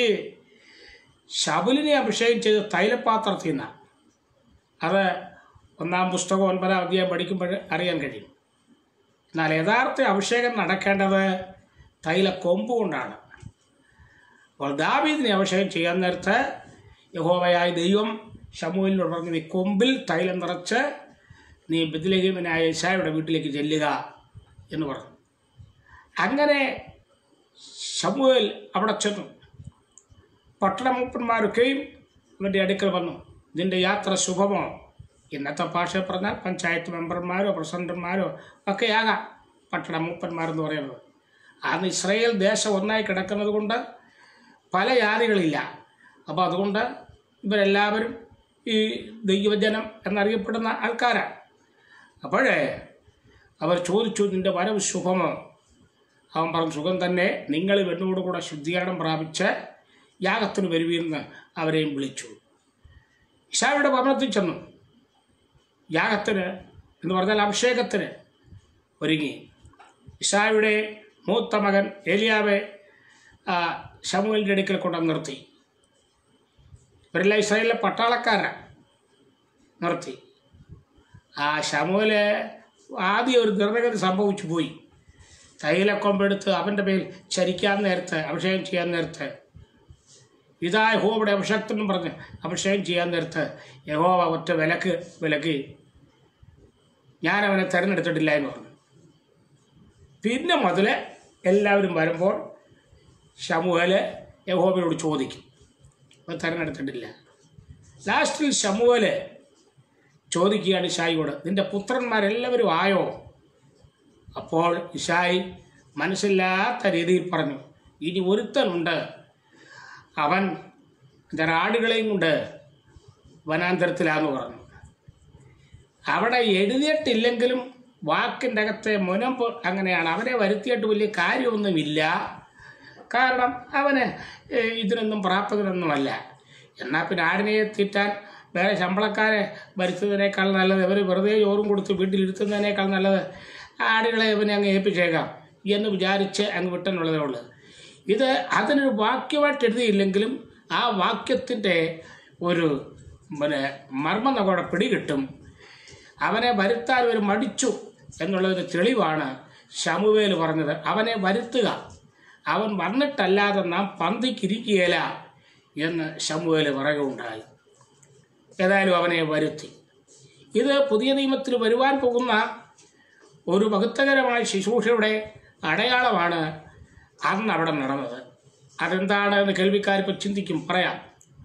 ശബുലിനെ അഭിഷേകം ചെയ്ത് തൈലപാത്രത്തിൽ നിന്ന് അത് ഒന്നാം പുസ്തകം ഒൻപതാം അധ്യായം പഠിക്കുമ്പോൾ അറിയാൻ കഴിയും എന്നാൽ യഥാർത്ഥ അഭിഷേകം നടക്കേണ്ടത് തൈല കൊമ്പ് കൊണ്ടാണ് അപ്പോൾ ദാവീദിനെ അഭിഷേകം ചെയ്യാൻ നേരത്ത് യഹോവയായ ദൈവം ശമുവിനോട് പറഞ്ഞു നീ കൊമ്പിൽ തൈലം നിറച്ച് നീ ബിദ്ലഹീമനായ ഇഷായുടെ വീട്ടിലേക്ക് ചെല്ലുക എന്ന് പറഞ്ഞു അങ്ങനെ ശമുവേൽ അവിടെ ചെന്നു പട്ടണമൂപ്പന്മാരൊക്കെയും അവൻ്റെ അടുക്കൽ വന്നു ഇതിൻ്റെ യാത്ര ശുഭമോ ഇന്നത്തെ ഭാഷ പറഞ്ഞാൽ പഞ്ചായത്ത് മെമ്പർമാരോ പ്രസിഡന്റുമാരോ ഒക്കെയാകാം പട്ടണമൂപ്പന്മാരെന്ന് പറയുന്നത് അന്ന് ഇസ്രയേൽ ദേശം ഒന്നായി കിടക്കുന്നത് കൊണ്ട് പല ജാതികളില്ല അപ്പോൾ അതുകൊണ്ട് ഇവരെല്ലാവരും ഈ ദൈവജനം എന്നറിയപ്പെടുന്ന ആൾക്കാരാണ് അപ്പോഴേ അവർ ചോദിച്ചു നിന്റെ വരവ് ശുഭമോ അവൻ പറഞ്ഞു സുഖം തന്നെ നിങ്ങൾ എന്നോടുകൂടെ ശുദ്ധീകരണം പ്രാപിച്ച് യാഗത്തിന് വരുവീന്ന് അവരെയും വിളിച്ചു ഇഷായുടെ ഭവനത്തിൽ ചെന്നു യാഗത്തിന് എന്ന് പറഞ്ഞാൽ അഭിഷേകത്തിന് ഒരുങ്ങി ഇഷായുടെ മൂത്ത മകൻ ഏലിയാവെ ശമുവിൻ്റെ അടുക്കൽ കൊണ്ടു നിർത്തി ഇവരെല്ലാം ഇസ്രായേലിലെ പട്ടാളക്കാരാണ് നിർത്തി ആ ശമുവില് ആദ്യം ഒരു ദുർഗതി സംഭവിച്ചു പോയി തൈലക്കൊമ്പെടുത്ത് അവൻ്റെ മേൽ ചരിക്കാൻ നേരത്ത് അഭിഷേകം ചെയ്യാൻ നേരത്ത് ഇതാ യഹോവയുടെ അഭിഷേകത്തിനും പറഞ്ഞ് അഭിഷേകം ചെയ്യാൻ നേരത്ത് യഹോവ ഒറ്റ വിലക്ക് വിലക്ക് ഞാൻ അവനെ തിരഞ്ഞെടുത്തിട്ടില്ല എന്ന് പറഞ്ഞു പിന്നെ മുതൽ എല്ലാവരും വരുമ്പോൾ ഷമുവല് യഹോവയോട് ചോദിക്കും അവൻ തിരഞ്ഞെടുത്തിട്ടില്ല ലാസ്റ്റിൽ ഷമുവല് ചോദിക്കുകയാണ് ഇഷായിയോട് നിന്റെ പുത്രന്മാരെല്ലാവരും ആയോ അപ്പോൾ ഇഷായി മനസ്സില്ലാത്ത രീതിയിൽ പറഞ്ഞു ഇനി ഒരുത്തനുണ്ട് അവൻ എൻ്റെ ആടുകളെയും കൊണ്ട് വനാന്തരത്തിലാന്ന് പറഞ്ഞു അവിടെ എഴുതിയിട്ടില്ലെങ്കിലും വാക്കിൻ്റെ അകത്തെ മുനമ്പ് അങ്ങനെയാണ് അവനെ വരുത്തിയിട്ട് വലിയ കാര്യമൊന്നുമില്ല കാരണം അവന് ഏഹ്, ഇതിനൊന്നും പ്രാപ്തനൊന്നുമല്ല എന്നാൽ പിന്നെ ആടിനെ തീറ്റാൻ വേറെ ശമ്പളക്കാരെ വരുത്തുന്നതിനേക്കാൾ നല്ലത് ഇവർ വെറുതെ ചോറും കൊടുത്ത് വീട്ടിലിരുത്തുന്നതിനേക്കാൾ നല്ലത് ആടുകളെ ഇവനെ അങ്ങ് ഏൽപ്പിച്ചേക്കാം എന്ന് വിചാരിച്ച് അങ്ങ് വിട്ടെന്നുള്ളതേ ഉള്ളൂ ഇത് അതിനൊരു വാക്യമായിട്ട് എഴുതിയില്ലെങ്കിലും ആ വാക്യത്തിൻ്റെ ഒരു പിന്നെ മർമ്മം നമ്മുടെ പിടികിട്ടും അവനെ വരുത്താൻ ഒരു മടിച്ചു എന്നുള്ളതിന് തെളിവാണ് ശമുവേൽ പറഞ്ഞത് അവനെ വരുത്തുക അവൻ വന്നിട്ടല്ലാതെ നാം പന്തിക്കിരിക്കുകയില്ല എന്ന് ശമുവേൽ പറയുകയുണ്ടായി ഏതായാലും അവനെ വരുത്തി ഇത് പുതിയ നിയമത്തിൽ വരുവാൻ പോകുന്ന ഒരു ഭക്തകരമായ ശുശ്രൂഷയുടെ അടയാളമാണ് അന്ന് അവിടെ നടന്നത് അതെന്താണ് എന്ന് കേൾവിക്കാരിപ്പോൾ ചിന്തിക്കും പറയാം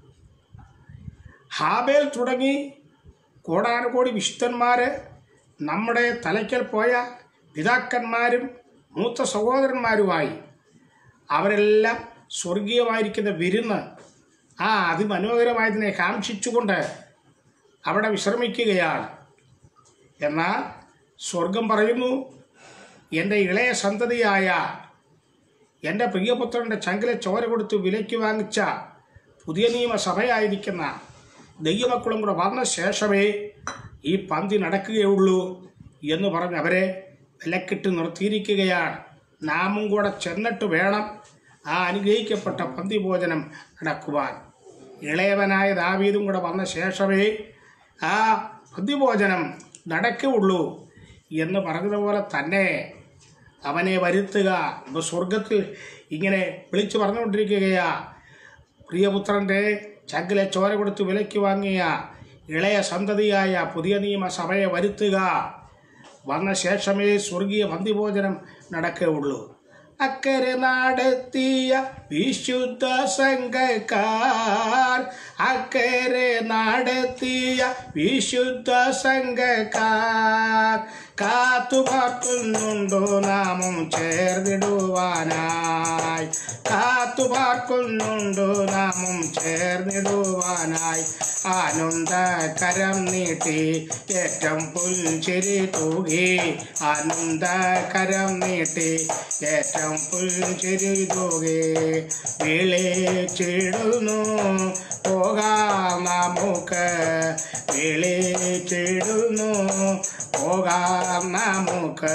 ഹാബേൽ തുടങ്ങി കോടാനുകോടി വിശുദ്ധന്മാർ നമ്മുടെ തലയ്ക്കൽ പോയ പിതാക്കന്മാരും മൂത്ത സഹോദരന്മാരുമായി അവരെല്ലാം സ്വർഗീയമായിരിക്കുന്ന വിരുന്ന് ആ അതിമനോഹരമായതിനെ കാക്ഷിച്ചുകൊണ്ട് അവിടെ വിശ്രമിക്കുകയാണ് എന്നാൽ സ്വർഗം പറയുന്നു എൻ്റെ ഇളയ സന്തതിയായ എൻ്റെ പ്രിയപുത്രൻ്റെ ചങ്കിലെ ചോര കൊടുത്ത് വിലയ്ക്ക് വാങ്ങിച്ച പുതിയ നിയമസഭയായിരിക്കുന്ന ദൈവമക്കളും കൂടെ വന്ന ശേഷമേ ഈ പന്തി നടക്കുകയുള്ളൂ എന്ന് പറഞ്ഞ് അവരെ വിലക്കിട്ട് നിർത്തിയിരിക്കുകയാണ് നാമും കൂടെ ചെന്നിട്ട് വേണം ആ അനുഗ്രഹിക്കപ്പെട്ട പന്തി ഭോജനം നടക്കുവാൻ ഇളയവനായ ദാവീദും കൂടെ വന്ന ശേഷമേ ആ പന്തിഭോജനം നടക്കുകയുള്ളൂ എന്ന് പറഞ്ഞതുപോലെ തന്നെ അവനെ വരുത്തുക ഇപ്പൊ സ്വർഗത്തിൽ ഇങ്ങനെ വിളിച്ചു പറഞ്ഞുകൊണ്ടിരിക്കുകയാ പ്രിയപുത്രൻ്റെ ചങ്കിലെ ചോര കൊടുത്ത് വിലയ്ക്ക് വാങ്ങിയ ഇളയ സന്തതിയായ പുതിയ നിയമസഭയെ വരുത്തുക വന്ന ശേഷമേ സ്വർഗീയ പന്തിഭോജനം നടക്കുകയുള്ളൂ അക്കരെ നടത്തിയ വിശുദ്ധ സംഘക്കാർ അക്കരെ നടത്തിയ വിശുദ്ധ സംഘക്കാർ കാത്തുപാർക്കുന്നുണ്ടോ നാമം ചേർന്നിടുവാനായി കാത്തുപാർക്കുന്നുണ്ടോ നാമം ചേർന്നിടുവാനായി ആനന്ദ കരം നീട്ടി ഏറ്റം പുൽച്ചിരി തൂകി ആനന്ദ കരം നീട്ടി ഏറ്റം പുൽച്ചിരി തൂകി വിളിച്ചിടുന്നു പോകാം നമുക്ക് വിളിച്ചിടുന്നു പോകാം നമുക്ക്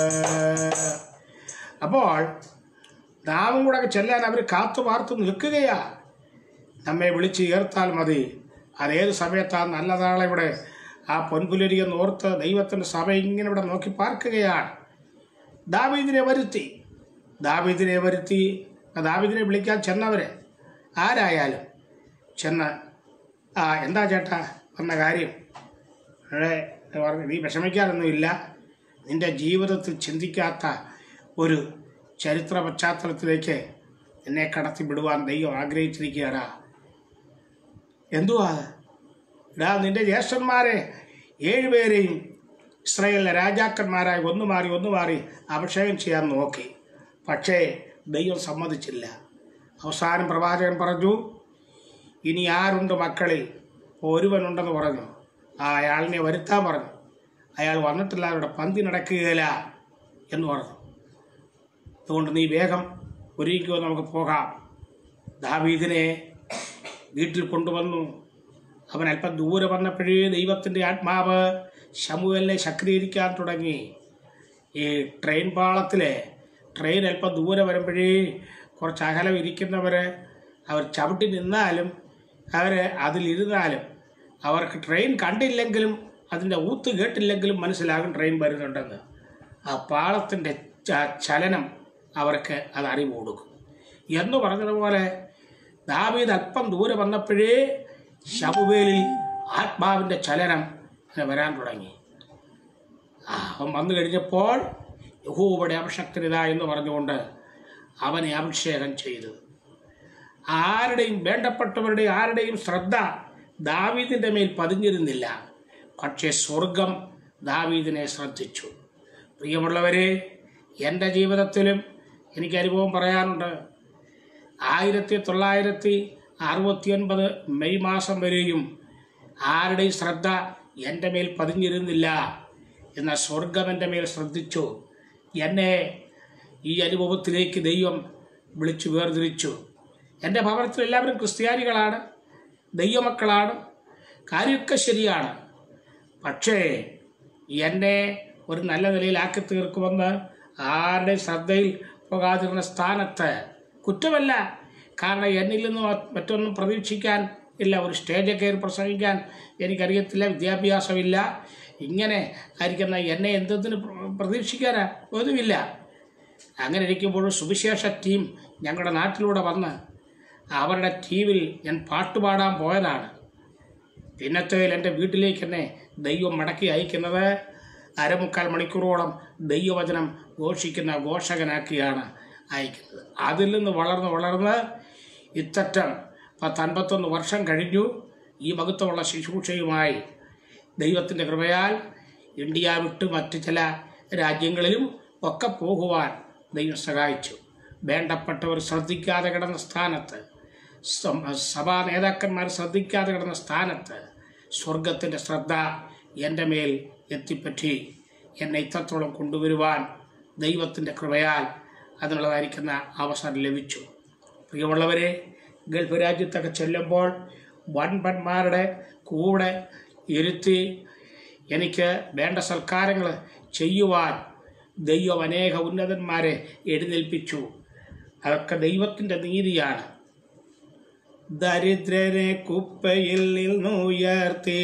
അപ്പോൾ നാമും കൂടെ ചെല്ലാൻ അവർ കാത്തു പാർത്തു നിൽക്കുകയാ നമ്മെ വിളിച്ച് ഉയർത്താൽ മതി അതേത് സമയത്താണ് നല്ലതാളെ ഇവിടെ ആ പൊൻപുലരിയെന്ന് ഓർത്ത് ദൈവത്തിൻ്റെ സഭ ഇങ്ങനെ ഇവിടെ നോക്കി പാർക്കുകയാണ് ദാവീദിനെ വരുത്തി ദാവീദിനെ വരുത്തി ആ ദാവീദിനെ വിളിക്കാൻ ചെന്നവരെ ആരായാലും ചെന്ന് ആ എന്താ ചേട്ടാ വന്ന കാര്യം അവിടെ പറഞ്ഞു നീ വിഷമിക്കാനൊന്നുമില്ല നിൻ്റെ ജീവിതത്തിൽ ചിന്തിക്കാത്ത ഒരു ചരിത്ര പശ്ചാത്തലത്തിലേക്ക് എന്നെ കടത്തി വിടുവാൻ ദൈവം ആഗ്രഹിച്ചിരിക്കുകയാടാ എന്തുവാ ഇടാ നിന്റെ ജ്യേഷ്ഠന്മാരെ ഏഴുപേരെയും ഇസ്രായേലിലെ രാജാക്കന്മാരായി ഒന്ന് മാറി ഒന്ന് മാറി അഭിഷേകം ചെയ്യാൻ നോക്കി പക്ഷേ ദൈവം സമ്മതിച്ചില്ല അവസാനം പ്രവാചകൻ പറഞ്ഞു ഇനി ആരുണ്ട് മക്കളിൽ ഒരുവനുണ്ടെന്ന് പറഞ്ഞു ആ അയാളിനെ വരുത്താൻ പറഞ്ഞു അയാൾ വന്നിട്ടില്ല അവരുടെ പന്തി നടക്കുകയില്ല എന്ന് പറഞ്ഞു അതുകൊണ്ട് നീ വേഗം ഒരുങ്ങിക്കോ നമുക്ക് പോകാം ദാവീദിനെ വീട്ടിൽ കൊണ്ടുവന്നു അവൻ അല്പം ദൂരെ വന്നപ്പോഴേ ദൈവത്തിൻ്റെ ആത്മാവ് ശമുവലിനെ ശക്തീകരിക്കാൻ തുടങ്ങി ഈ ട്രെയിൻ പാളത്തിലെ ട്രെയിൻ അല്പം ദൂരെ വരുമ്പോഴേ കുറച്ച് അകലം ഇരിക്കുന്നവർ അവർ ചവിട്ടി നിന്നാലും അവർ അതിലിരുന്നാലും അവർക്ക് ട്രെയിൻ കണ്ടില്ലെങ്കിലും അതിൻ്റെ ഊത്ത് കേട്ടില്ലെങ്കിലും മനസ്സിലാകും ട്രെയിൻ വരുന്നുണ്ടെന്ന് ആ പാളത്തിൻ്റെ ച- ചലനം അവർക്ക് അത് അറിവ് കൊടുക്കും എന്ന് പറഞ്ഞതുപോലെ ദാവീദ് അല്പം ദൂരെ വന്നപ്പോഴേ ശമുവേലിൽ ആത്മാവിൻ്റെ ചലനം ഇങ്ങനെ വരാൻ തുടങ്ങി ആ, അവൻ വന്നു കഴിഞ്ഞപ്പോൾ യഹൂബയുടെ അഭിഷക്തനിത എന്ന് പറഞ്ഞുകൊണ്ട് അവനെ അഭിഷേകം ചെയ്തു ആരുടെയും വേണ്ടപ്പെട്ടവരുടെ ആരുടെയും ശ്രദ്ധ ദാവീദിൻ്റെ മേൽ പതിഞ്ഞിരുന്നില്ല പക്ഷേ സ്വർഗം ദാവീദിനെ ശ്രദ്ധിച്ചു പ്രിയമുള്ളവരെ എൻ്റെ ജീവിതത്തിലും എനിക്ക് അനുഭവം പറയാനുണ്ട് ആയിരത്തി തൊള്ളായിരത്തി അറുപത്തി ഒൻപത് മെയ് മാസം വരെയും ആരുടെയും ശ്രദ്ധ എൻ്റെ മേൽ പതിഞ്ഞിരുന്നില്ല എന്നാൽ സ്വർഗം എൻ്റെ മേൽ ശ്രദ്ധിച്ചു എന്നെ ഈ അനുഭവത്തിലേക്ക് ദൈവം വിളിച്ചു വേർതിരിച്ചു എൻ്റെ ഭവനത്തിൽ എല്ലാവരും ക്രിസ്ത്യാനികളാണ് ദൈവമക്കളാണ് കാര്യമൊക്കെ ശരിയാണ് പക്ഷേ എന്നെ ഒരു നല്ല നിലയിലാക്കി തീർക്കുമെന്ന് ആരുടെ ശ്രദ്ധയിൽ പോകാതിരുന്ന സ്ഥാനത്ത് കുറ്റമല്ല കാരണം എന്നിൽ നിന്ന് മറ്റൊന്നും പ്രതീക്ഷിക്കാൻ ഇല്ല ഒരു സ്റ്റേജിൽ കയറി പ്രസംഗിക്കാൻ എനിക്കറിയത്തില്ല വിദ്യാഭ്യാസമില്ല ഇങ്ങനെ ആയിരിക്കുന്ന എന്നെ എന്തെന്ന് പ്രതീക്ഷിക്കാനാ ഒന്നുമില്ല അങ്ങനെ ഇരിക്കുമ്പോൾ സുവിശേഷ ടീം ഞങ്ങളുടെ നാട്ടിലൂടെ വന്ന് അവരുടെ ടീമിൽ ഞാൻ പാട്ടുപാടാൻ പോയതാണ് പിന്നത്തേൽ എൻ്റെ വീട്ടിലേക്ക് എന്നെ ദൈവം മടക്കി അയക്കുന്നത് അരമുക്കാൽ മണിക്കൂറോളം ദൈവവചനം ഘോഷിക്കുന്ന ഘോഷകനാക്കിയാണ് അയക്കുന്നത് അതിൽ നിന്ന് വളർന്ന് വളർന്ന് ഇത്തറ്റം പത്തൻപത്തൊന്ന് വർഷം കഴിഞ്ഞു ഈ മഹത്വമുള്ള ശുശ്രൂഷയുമായി ദൈവത്തിൻ്റെ കൃപയാൽ ഇന്ത്യ വിട്ട് മറ്റ് ചില രാജ്യങ്ങളിലും ഒക്കെ പോകുവാൻ ദൈവം സഹായിച്ചു വേണ്ടപ്പെട്ടവർ ശ്രദ്ധിക്കാതെ കിടന്ന സ്ഥാനത്ത് സം- സഭാ നേതാക്കന്മാർ ശ്രദ്ധിക്കാതെ കിടന്ന സ്ഥാനത്ത് സ്വർഗത്തിൻ്റെ ശ്രദ്ധ എൻ്റെ മേൽ എത്തിപ്പറ്റി എന്നെ ഇത്രത്തോളം കൊണ്ടുവരുവാൻ ദൈവത്തിൻ്റെ കൃപയാൽ അതിനുള്ളതായിരിക്കുന്ന അവസരം ലഭിച്ചു പ്രിയമുള്ളവരെ ഗൾഫ് രാജ്യത്തൊക്കെ ചെല്ലുമ്പോൾ വൻപന്മാരുടെ കൂടെ ഇരുത്തി എനിക്ക് വേണ്ട സൽക്കാരങ്ങൾ ചെയ്യുവാൻ ദൈവം അനേക ഉന്നതന്മാരെ എഴുന്നേൽപ്പിച്ചു അതൊക്കെ ദൈവത്തിൻ്റെ നീതിയാണ് ദരിദ്രരെ കുപ്പയിൽ നിന്നുയർത്തി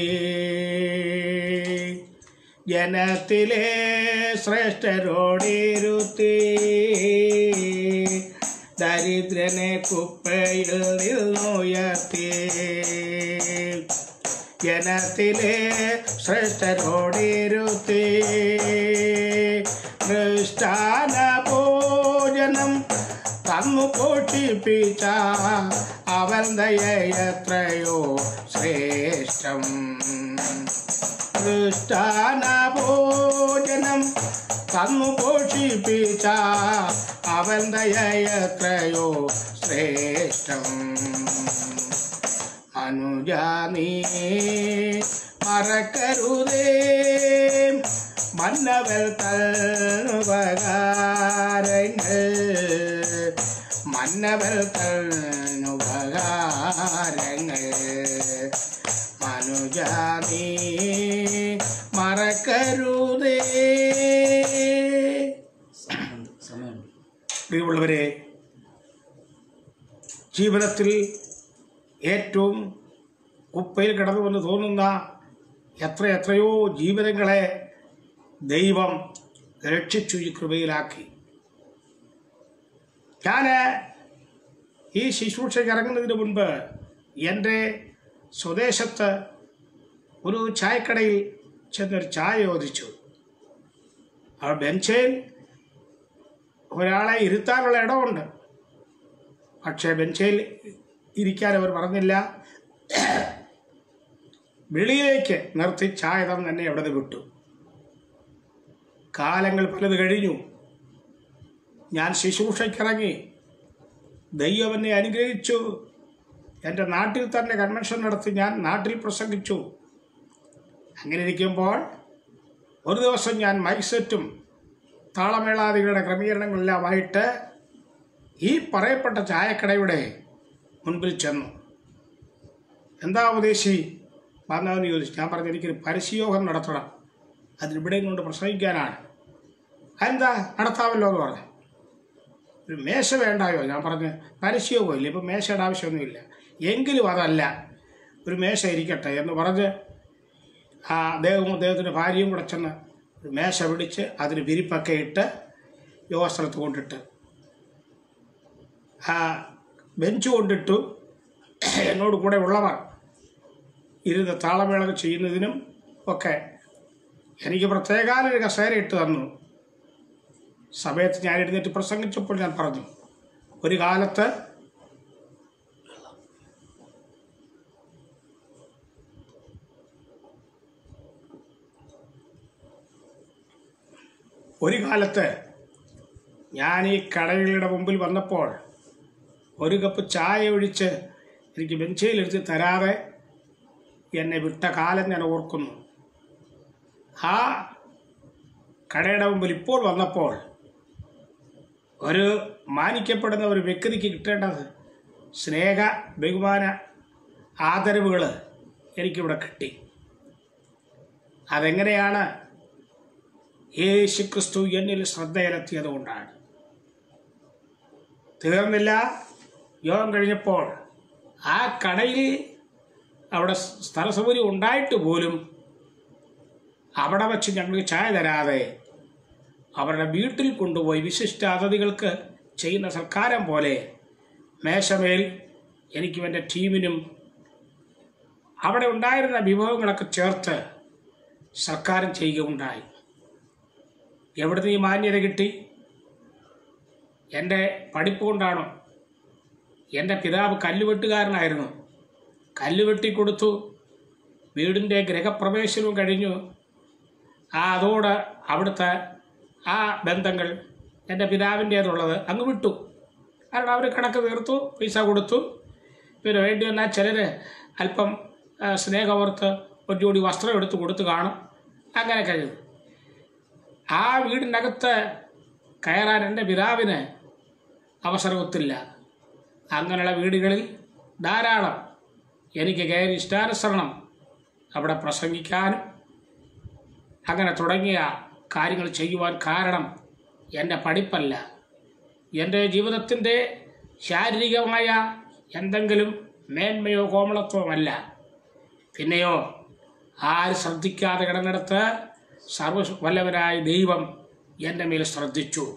ജനത്തിലെ ശ്രേഷ്ഠരോടിരുത്തി ദരിദ്രനെ കുപ്പയിൽ നിന്നുയർത്തി ജനത്തിലെ ശ്രേഷ്ഠരോടിരുത്തി മൃഷ്ടാന ഭോജനം തന്നു പോഷിപ്പിച്ച അവൻ ദയത്രയോ ശ്രേഷ്ഠം മൃഷ്ടാന ഭോജനം തന്നു പോഷിപ്പിച്ച അവൻ ദയത്രയോ ശ്രേഷ്ഠം അനുജാനീ മറക്കരുതേ മന്നവൽ തന്നുപകാരങ്ങൾ മന്നവൽ തന്നുപകാരങ്ങൾ മനുജാനീ മറക്കരുതേ സമയം പ്രിയമുള്ളവരെ ജീവിതത്തിൽ ഏറ്റവും കുപ്പയിൽ കിടന്നുവെന്ന് തോന്നുന്ന എത്ര എത്രയോ ജീവിതങ്ങളെ ദൈവം രക്ഷിച്ചു ഈ കൃപയിലാക്കി ഞാൻ ഈ ശുശ്രൂഷയ്ക്ക് ഇറങ്ങുന്നതിന് മുൻപ് എൻ്റെ സ്വദേശത്ത് ഒരു ചായക്കടയിൽ ചെന്നൊരു ചായ ചോദിച്ചു ആ ബെഞ്ചിൽ ഒരാളെ ഇരുത്താനുള്ള ഇടമുണ്ട് പക്ഷേ ബെഞ്ചിൽ ഇരിക്കാൻ അവർ പറഞ്ഞില്ല വെളിയിലേക്ക് നിർത്തി ചായ തന്ന് തന്നെ അവിടെ നിന്ന് വിട്ടു കാലങ്ങൾ പലത് കഴിഞ്ഞു ഞാൻ ശുശ്രൂഷയ്ക്കിറങ്ങി ദൈവം എന്നെ അനുഗ്രഹിച്ചു എൻ്റെ നാട്ടിൽ തന്നെ കൺവെൻഷൻ നടത്തി ഞാൻ നാട്ടിൽ പ്രസംഗിച്ചു അങ്ങനെ ഇരിക്കുമ്പോൾ ഒരു ദിവസം ഞാൻ മൈക്ക് സെറ്റും താളമേളാദികളുടെ ക്രമീകരണങ്ങളെല്ലാമായിട്ട് ഈ പറയപ്പെട്ട ചായക്കടയുടെ മുൻപിൽ ചെന്നു എന്താ ഉപദേശി വന്നതെന്ന് ചോദിച്ചു ഞാൻ പറഞ്ഞു എനിക്കൊരു പരസ്യയോഗം നടത്തണം അതിനിവിടെയും കൊണ്ട് പ്രസംഗിക്കാനാണ് അതെന്താ നടത്താമല്ലോ എന്ന് പറഞ്ഞു ഒരു മേശ വേണ്ടായോ ഞാൻ പറഞ്ഞു പരസ്യയോഗം ഇല്ല ഇപ്പം മേശയുടെ ആവശ്യമൊന്നുമില്ല എങ്കിലും അതല്ല ഒരു മേശ ഇരിക്കട്ടെ എന്ന് പറഞ്ഞ് ആ അദ്ദേഹവും അദ്ദേഹത്തിൻ്റെ ഭാര്യയും കൂടെ ചെന്ന് ഒരു മേശ പിടിച്ച് അതിന് വിരിപ്പൊക്കെ ഇട്ട് യോഗസ്ഥലത്ത് കൊണ്ടിട്ട് ആ ബെഞ്ച് കൊണ്ടിട്ടു എന്നോട് കൂടെ ഉള്ളവർ ഇരുന്ന് താളമേള ചെയ്യുന്നതിനും ഒക്കെ എനിക്ക് പ്രത്യേകാലൊരു കസേര ഇട്ട് തന്നു സമയത്ത് ഞാൻ എഴുന്നേറ്റ് പ്രസംഗിച്ചപ്പോൾ ഞാൻ പറഞ്ഞു ഒരു കാലത്ത് ഒരു കാലത്ത് ഞാൻ ഈ കടകളുടെ മുമ്പിൽ വന്നപ്പോൾ ഒരു കപ്പ് ചായ ഒഴിച്ച് എനിക്ക് ബെഞ്ചയിലെടുത്ത് തരാതെ എന്നെ വിട്ട കാലം ഞാൻ ഓർക്കുന്നു ആ കടയുടെ മുമ്പിൽ ഇപ്പോൾ വന്നപ്പോൾ ഒരു മാനിക്കപ്പെടുന്ന ഒരു വ്യക്തിക്ക് കിട്ടേണ്ടത് സ്നേഹ ബഹുമാന ആദരവുകൾ എനിക്കിവിടെ കിട്ടി അതെങ്ങനെയാണ് യേശു ക്രിസ്തു എന്നിൽ ശ്രദ്ധയിലെത്തിയത് കൊണ്ടാണ് തീർന്നില്ല യോഗം കഴിഞ്ഞപ്പോൾ ആ കടയിൽ അവിടെ സ്ഥല സൗകര്യം ഉണ്ടായിട്ട് പോലും അവിടെ വച്ച് ഞങ്ങൾക്ക് ചായ തരാതെ അവരുടെ വീട്ടിൽ കൊണ്ടുപോയി വിശിഷ്ട അതിഥികൾക്ക് ചെയ്യുന്ന സൽക്കാരം പോലെ മേശമേൽ എനിക്കും എൻ്റെ ടീമിനും അവിടെ ഉണ്ടായിരുന്ന വിഭവങ്ങളൊക്കെ ചേർത്ത് സൽക്കാരം ചെയ്യുകയുണ്ടായി എവിടുന്ന് ഈ മാന്യത കിട്ടി എൻ്റെ പഠിപ്പ് കൊണ്ടാണോ എൻ്റെ പിതാവ് കല്ലുവെട്ടുകാരനായിരുന്നു കല്ലുവെട്ടി കൊടുത്തു വീടിൻ്റെ ഗൃഹപ്രവേശനവും കഴിഞ്ഞു ആ അതോട് അവിടുത്തെ ആ ബന്ധങ്ങൾ എൻ്റെ പിതാവിൻ്റേതുള്ളത് അങ്ങ് വിട്ടു കാരണം അവർ കണക്ക് തീർത്തു പൈസ കൊടുത്തു പിന്നെ വേണ്ടി വന്നാൽ ചിലർ അല്പം ആ, സ്നേഹമോർത്ത് ഒരു ജോഡി വസ്ത്രം എടുത്ത് കൊടുത്ത് കാണും അങ്ങനെ കഴിയും ആ വീടിനകത്ത് കയറാൻ എൻ്റെ പിതാവിന് അവസരമൊത്തില്ല അങ്ങനെയുള്ള വീടുകളിൽ ധാരാളം എനിക്ക് കയറി ഇഷ്ടാനുസരണം അവിടെ പ്രസംഗിക്കാനും അങ്ങനെ തുടങ്ങിയ കാര്യങ്ങൾ ചെയ്യുവാൻ കാരണം എൻ്റെ പഠിപ്പല്ല എൻ്റെ ജീവിതത്തിൻ്റെ ശാരീരികമായ എന്തെങ്കിലും മേന്മയോ കോമളത്വമല്ല പിന്നെയോ ആര് ശ്രദ്ധിക്കാതെ കിടന്നിടത്ത് സർവ വല്ലവനായ ദൈവം എൻ്റെ മേൽ ശ്രദ്ധിച്ചു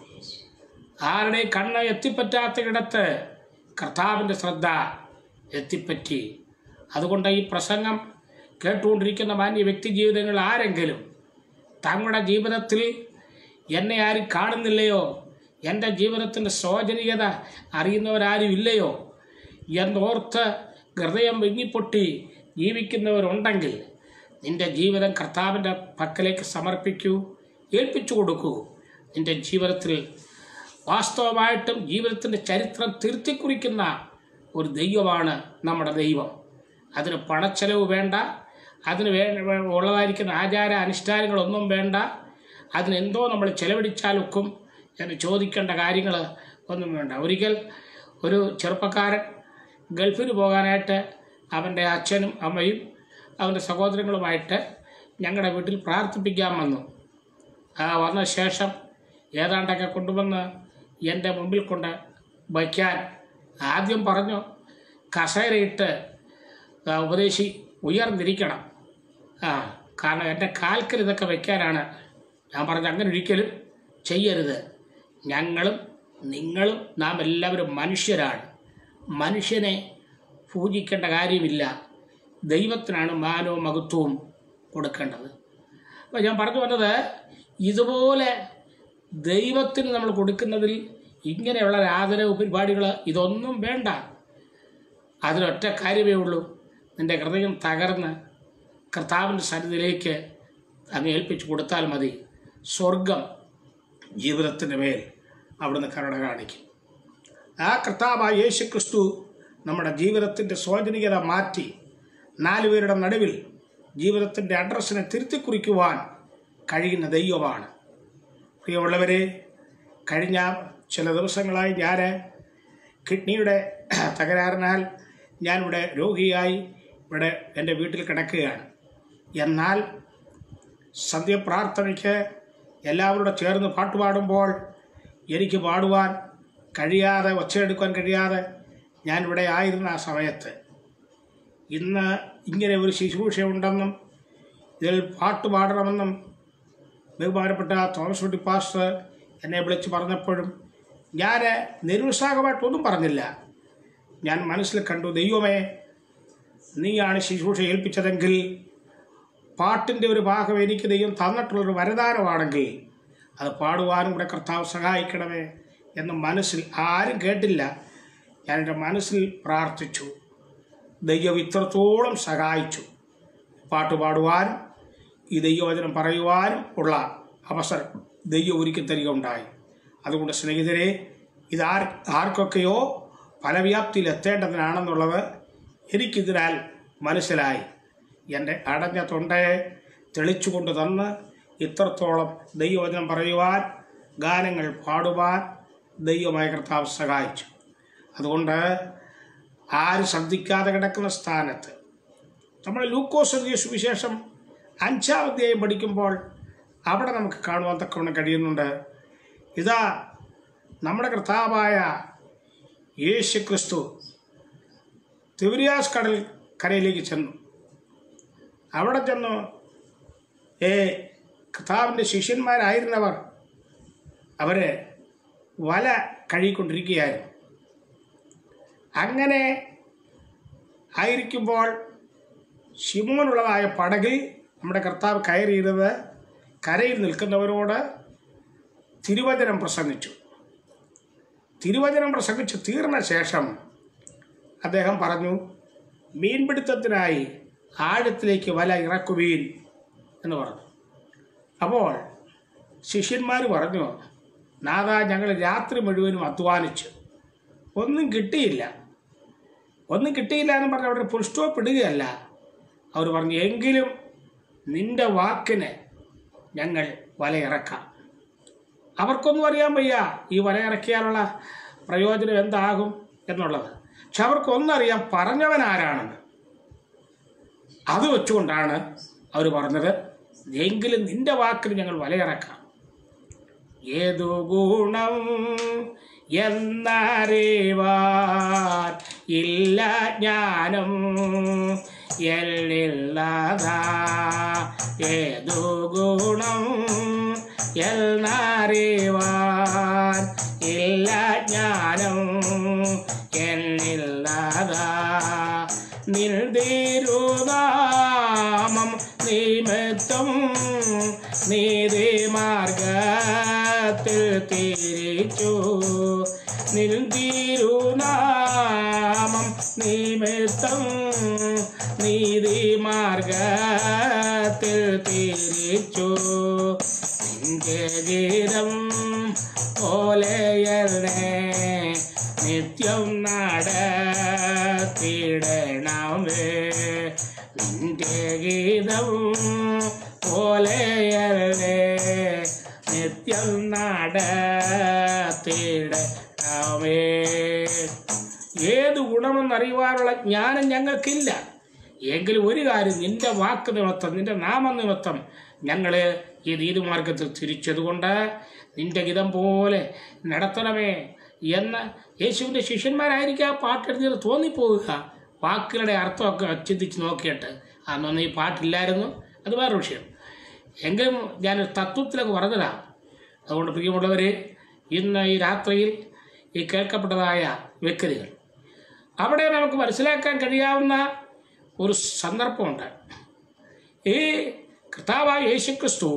ആരുടെ കണ്ണ് എത്തിപ്പറ്റാത്തയിടത്ത് കർത്താവിൻ്റെ ശ്രദ്ധ എത്തിപ്പറ്റി അതുകൊണ്ട് ഈ പ്രസംഗം കേട്ടുകൊണ്ടിരിക്കുന്ന മാന്യ വ്യക്തി ജീവിതങ്ങൾ ആരെങ്കിലും തങ്ങളുടെ ജീവിതത്തിൽ എന്നെ ആരും കാണുന്നില്ലയോ എൻ്റെ ജീവിതത്തിൻ്റെ ശോചനീയത അറിയുന്നവരാരും ഇല്ലയോ എന്നോർത്ത് ഹൃദയം വിങ്ങിപ്പൊട്ടി ജീവിക്കുന്നവരുണ്ടെങ്കിൽ നിന്റെ ജീവിതം കർത്താവിൻ്റെ പക്കലേക്ക് സമർപ്പിക്കൂ ഏൽപ്പിച്ചു കൊടുക്കൂ നിന്റെ ജീവിതത്തിൽ വാസ്തവമായിട്ടും ജീവിതത്തിൻ്റെ ചരിത്രം തിരുത്തിക്കുറിക്കുന്ന ഒരു ദൈവമാണ് നമ്മുടെ ദൈവം അതിന് പണച്ചെലവ് വേണ്ട അതിന് വേ ഉള്ളതായിരിക്കുന്ന ആചാര അനുഷ്ഠാനങ്ങളൊന്നും വേണ്ട അതിനെന്തോ നമ്മൾ ചെലവഴിച്ചാലൊക്കും എന്ന് ചോദിക്കേണ്ട കാര്യങ്ങൾ ഒന്നും വേണ്ട ഒരിക്കൽ ഒരു ചെറുപ്പക്കാരൻ ഗൾഫിന് പോകാനായിട്ട് അവൻ്റെ അച്ഛനും അമ്മയും അവൻ്റെ സഹോദരങ്ങളുമായിട്ട് ഞങ്ങളുടെ വീട്ടിൽ പ്രാർത്ഥിപ്പിക്കാൻ വന്നു ആ വന്ന ശേഷം ഏതാണ്ടൊക്കെ കൊണ്ടുവന്ന് എൻ്റെ മുമ്പിൽ കൊണ്ട് വയ്ക്കാൻ ആദ്യം പറഞ്ഞു കസേരയിട്ട് ആ, ഉപദേശി ഉയർന്നിരിക്കണം ആ കാരണം എൻ്റെ കാൽക്കൽ ഇതൊക്കെ വയ്ക്കാനാണ് ഞാൻ പറഞ്ഞു അങ്ങനെ ഒരിക്കലും ചെയ്യരുത് ഞങ്ങളും നിങ്ങളും നാം എല്ലാവരും മനുഷ്യരാണ് മനുഷ്യനെ പൂജിക്കേണ്ട കാര്യമില്ല ദൈവത്തിനാണ് മാനവും മഹത്വവും കൊടുക്കേണ്ടത് അപ്പോൾ ഞാൻ പറഞ്ഞു വന്നത് ഇതുപോലെ ദൈവത്തിന് നമ്മൾ കൊടുക്കുന്നതിൽ ഇങ്ങനെയുള്ള ഒരു ആദരവ് പരിപാടികൾ ഇതൊന്നും വേണ്ട അതിനൊറ്റ കാര്യമേ ഉള്ളൂ നിൻ്റെ ഹൃദയം തകർന്ന് കർത്താവിൻ്റെ സന്നിധിയിലേക്ക് അങ്ങ് ഏൽപ്പിച്ചു കൊടുത്താൽ മതി സ്വർഗം ജീവിതത്തിൻ്റെ മേൽ അവിടുന്ന് കരുണ കാണിക്കും ആ കർത്താവായ യേശു ക്രിസ്തു നമ്മുടെ ജീവിതത്തിൻ്റെ ശോചനീയത മാറ്റി നാല് പേരുടെ നടുവിൽ ജീവിതത്തിൻ്റെ അഡ്രസ്സിനെ തിരുത്തി കുറിക്കുവാൻ കഴിയുന്ന ദൈവമാണ് പ്രിയമുള്ളവരെ കഴിഞ്ഞ ചില ദിവസങ്ങളായി ഞാൻ കിഡ്നിയുടെ തകരാറിനാൽ ഞാനിവിടെ രോഗിയായി ഇവിടെ എൻ്റെ വീട്ടിൽ കിടക്കുകയാണ് എന്നാൽ സന്ധ്യപ്രാർത്ഥനയ്ക്ക് എല്ലാവരോടും ചേർന്ന് പാട്ട് പാടുമ്പോൾ എനിക്ക് പാടുവാൻ കഴിയാതെ ഒച്ചയെടുക്കാൻ കഴിയാതെ ഞാനിവിടെ ആയിരുന്ന ആ സമയത്ത് ഇന്ന് ഇങ്ങനെ ഒരു ശുശ്രൂഷയുണ്ടെന്നും ഇതിൽ പാട്ട് പാടണമെന്നും ബഹുമാനപ്പെട്ട തോമസ് കുട്ടി പാസ്റ്റർ എന്നെ വിളിച്ച് പറഞ്ഞപ്പോഴും ഞാൻ നിരുത്സാഹമായിട്ടൊന്നും പറഞ്ഞില്ല ഞാൻ മനസ്സിൽ കണ്ടു ദൈവമേ നീയാണ് ശുശ്രൂഷ ഏൽപ്പിച്ചതെങ്കിൽ പാട്ടിൻ്റെ ഒരു ഭാഗം എനിക്ക് ദൈവം തന്നിട്ടുള്ളൊരു വരദാനമാണെങ്കിൽ അത് പാടുവാനും കൂടെ കർത്താവ് സഹായിക്കണമേ എന്ന് മനസ്സിൽ ആരും കേട്ടില്ല ഞാൻ എൻ്റെ മനസ്സിൽ പ്രാർത്ഥിച്ചു ദൈവം ഇത്രത്തോളം സഹായിച്ചു പാട്ട് പാടുവാനും ഈ ദൈവവചനം പറയുവാനും ഉള്ള അവസരം ദൈവം ഒരുക്കി തരികയുണ്ടായി അതുകൊണ്ട് സ്നേഹിതരെ ഇത് ആർ ആർക്കൊക്കെയോ ഫലവ്യാപ്തിയിൽ എത്തേണ്ടതിനാണെന്നുള്ളത് എനിക്കിതിനാൽ മനസ്സിലായി എൻ്റെ അടഞ്ഞ തൊണ്ടയെ തെളിച്ചുകൊണ്ട് തന്ന് ഇത്രത്തോളം ദൈവവചനം പറയുവാൻ ഗാനങ്ങൾ പാടുവാൻ ദൈവമായ കർത്താവ് സഹായിച്ചു അതുകൊണ്ട് ആരും ശ്രദ്ധിക്കാതെ കിടക്കുന്ന സ്ഥാനത്ത് നമ്മൾ ലൂക്കോസ് എഴുതിയ സുവിശേഷം അഞ്ചാം അധ്യായം പഠിക്കുമ്പോൾ അവിടെ നമുക്ക് കാണുവാൻ തക്കവണ്ണം കഴിയുന്നുണ്ട് ഇതാ നമ്മുടെ കർത്താവായ യേശു ക്രിസ്തു തിവരിയാസ് കടൽ കരയിലേക്ക് ചെന്നു അവിടെ ചെന്നു ഏ കർത്താവിൻ്റെ ശിഷ്യന്മാരായിരുന്നവർ അവരെ വല കഴുകിക്കൊണ്ടിരിക്കുകയായിരുന്നു അങ്ങനെ ആയിരിക്കുമ്പോൾ ശിമോനുള്ളതായ പടകിൽ നമ്മുടെ കർത്താവ് കയറിയിരുന്നത് കരയിൽ നിൽക്കുന്നവരോട് തിരുവചനം പ്രസംഗിച്ചു തിരുവചനം പ്രസംഗിച്ച് തീർന്ന ശേഷം അദ്ദേഹം പറഞ്ഞു മീൻപിടുത്തത്തിനായി ആഴത്തിലേക്ക് വല ഇറക്കുവീൻ എന്ന് പറഞ്ഞു അപ്പോൾ ശിഷ്യന്മാർ പറഞ്ഞു നാദാ ഞങ്ങൾ രാത്രി മുഴുവനും അധ്വാനിച്ചു ഒന്നും കിട്ടിയില്ല ഒന്നും കിട്ടിയില്ല എന്ന് പറഞ്ഞ് അവിടെ ഫുൾ സ്റ്റോപ്പ് ഇടുകയല്ല അവർ പറഞ്ഞു എങ്കിലും നിന്റെ വാക്കിന് ഞങ്ങൾ വലയിറക്കാം അവർക്കൊന്നും അറിയാൻ വയ്യ ഈ വലയിറക്കിയാലുള്ള പ്രയോജനം എന്താകും എന്നുള്ളത് പക്ഷെ അവർക്കൊന്നറിയാം പറഞ്ഞവൻ ആരാണെന്ന് അത് വെച്ചുകൊണ്ടാണ് അവർ പറഞ്ഞത് എങ്കിലും നിന്റെ വാക്കിന് ഞങ്ങൾ വലയിറക്കാം ഏതു ഗുണം എന്നറിവാൻ ഇല്ല ജ്ഞാനം എല്ലില്ലാതാ ഏതു ഗുണം എന്നറിവാൻ ഇല്ല ജ്ഞാനം എന്നില്ലാതാ നിൽതിരുനാമം നിമിത്തം നീതി മാർഗത്തിൽ തിരിച്ചു നിൽതിരുനാമം നിമിത്തം നീതി മാർഗത്തിൽ തിരിച്ചു നിന്റെ ഗീതം പോലെയല്ലേ നിത്യം നടത്തിടണമേ നിന്റെ ഗീതം പോലെയല്ലേ നിത്യം നടത്തിടണമേ ഏത് ഗുണമെന്നറിയുവാനുള്ള ജ്ഞാനം ഞങ്ങൾക്കില്ല എങ്കിലും ഒരു കാര്യം നിന്റെ വാക്ക് നിമിത്തം നിന്റെ നാമനിമിത്തം ഞങ്ങൾ ഈ നീതിമാർഗത്തിൽ തിരിച്ചതുകൊണ്ട് നിന്റെ ഗീതം പോലെ നടത്തണമേ എന്ന് യേശുവിൻ്റെ ശിഷ്യന്മാരായിരിക്കും ആ പാട്ടെഴുതിയത് തോന്നിപ്പോവുക വാക്കുകളുടെ അർത്ഥമൊക്കെ ചിന്തിച്ച് നോക്കിയിട്ട് അന്നൊന്നും ഈ പാട്ടില്ലായിരുന്നു അത് വേറെ വിഷയം എങ്കിലും ഞാൻ തത്വത്തിലൊക്കെ പറഞ്ഞതാണ് അതുകൊണ്ട് പ്രിയമുള്ളവർ ഇന്ന് ഈ രാത്രിയിൽ ഈ കേൾക്കപ്പെട്ടതായ വ്യക്തികൾ അവിടെ നമുക്ക് മനസ്സിലാക്കാൻ കഴിയാവുന്ന ഒരു സന്ദർഭമുണ്ട് ഈ കർത്താവായ യേശുക്രിസ്തു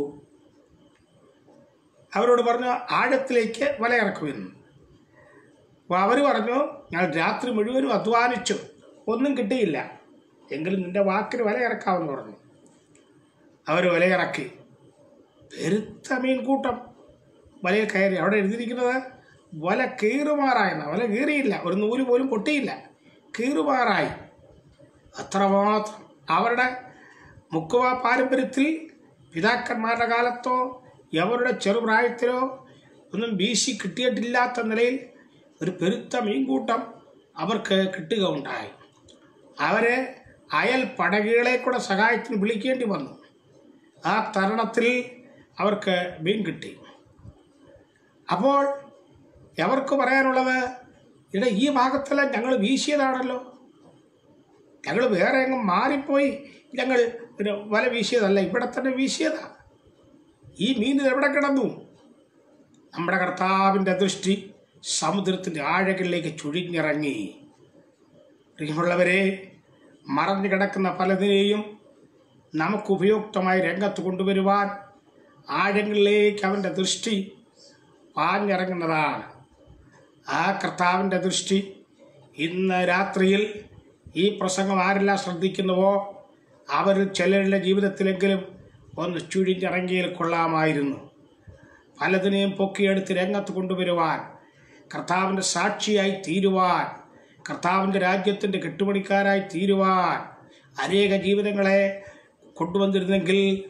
അവരോട് പറഞ്ഞു ആഴത്തിലേക്ക് വലയിറക്കുമെന്ന് അപ്പോൾ അവർ പറഞ്ഞു ഞാൻ രാത്രി മുഴുവനും അധ്വാനിച്ചു ഒന്നും കിട്ടിയില്ല എങ്കിലും നിന്റെ വാക്കിന് വലയിറക്കാമെന്ന് പറഞ്ഞു അവർ വലയിറക്കി പെരുത്ത മീൻകൂട്ടം വലയിൽ കയറി അവിടെ എഴുതിയിരിക്കുന്നത് വല കീറുമാറായെന്ന വല കീറിയില്ല ഒരു നൂല് പോലും പൊട്ടിയില്ല കീറുമാറായി അത്രമാത്രം അവരുടെ മുക്കുവ പാരമ്പര്യത്തിൽ പിതാക്കന്മാരുടെ കാലത്തോ എവരുടെ ചെറുപ്രായത്തിലോ ഒന്നും വീശി കിട്ടിയിട്ടില്ലാത്ത നിലയിൽ ഒരു പെരുത്ത മീൻകൂട്ടം അവർക്ക് കിട്ടുക ഉണ്ടായി അവരെ അയൽ പടകുകളെ കൂടെ സഹായത്തിന് വിളിക്കേണ്ടി വന്നു ആ തരുണത്തിൽ അവർക്ക് മീൻ കിട്ടി അപ്പോൾ എവർക്ക് പറയാനുള്ളത് ഇട ഈ ഭാഗത്തെല്ലാം ഞങ്ങൾ വീശിയതാണല്ലോ ഞങ്ങൾ വേറെ എങ്ങും മാറിപ്പോയി ഞങ്ങൾ ഒരു വല വീശിയതല്ല ഇവിടെ തന്നെ വീശിയതാ ഈ മീൻ എവിടെ കിടന്നു നമ്മുടെ കർത്താവിൻ്റെ ദൃഷ്ടി സമുദ്രത്തിൻ്റെ ആഴകളിലേക്ക് ചുഴിഞ്ഞിറങ്ങി പ്രിയമുള്ളവരെ മറഞ്ഞു കിടക്കുന്ന പലതിനെയും നമുക്ക് ഉപയുക്തമായി രംഗത്ത് കൊണ്ടുവരുവാൻ ആഴങ്ങളിലേക്ക് അവൻ്റെ ദൃഷ്ടി പാഞ്ഞിറങ്ങുന്നതാണ് ആ കർത്താവിൻ്റെ ദൃഷ്ടി ഇന്ന് രാത്രിയിൽ ഈ പ്രസംഗം ആരെല്ലാം ശ്രദ്ധിക്കുന്നുവോ അവരിൽ ചിലരുടെ ജീവിതത്തിലെങ്കിലും ഒന്ന് ചുഴിഞ്ഞിറങ്ങിയിൽ കൊള്ളാമായിരുന്നു പലതിനെയും പൊക്കിയെടുത്ത് രംഗത്ത് കൊണ്ടുവരുവാൻ കർത്താവിൻ്റെ സാക്ഷിയായി തീരുവാൻ കർത്താവിൻ്റെ രാജ്യത്തിൻ്റെ കെട്ടുപണിക്കാരായി തീരുവാൻ അനേക ജീവിതങ്ങളെ കൊണ്ടുവന്നിരുന്നെങ്കിൽ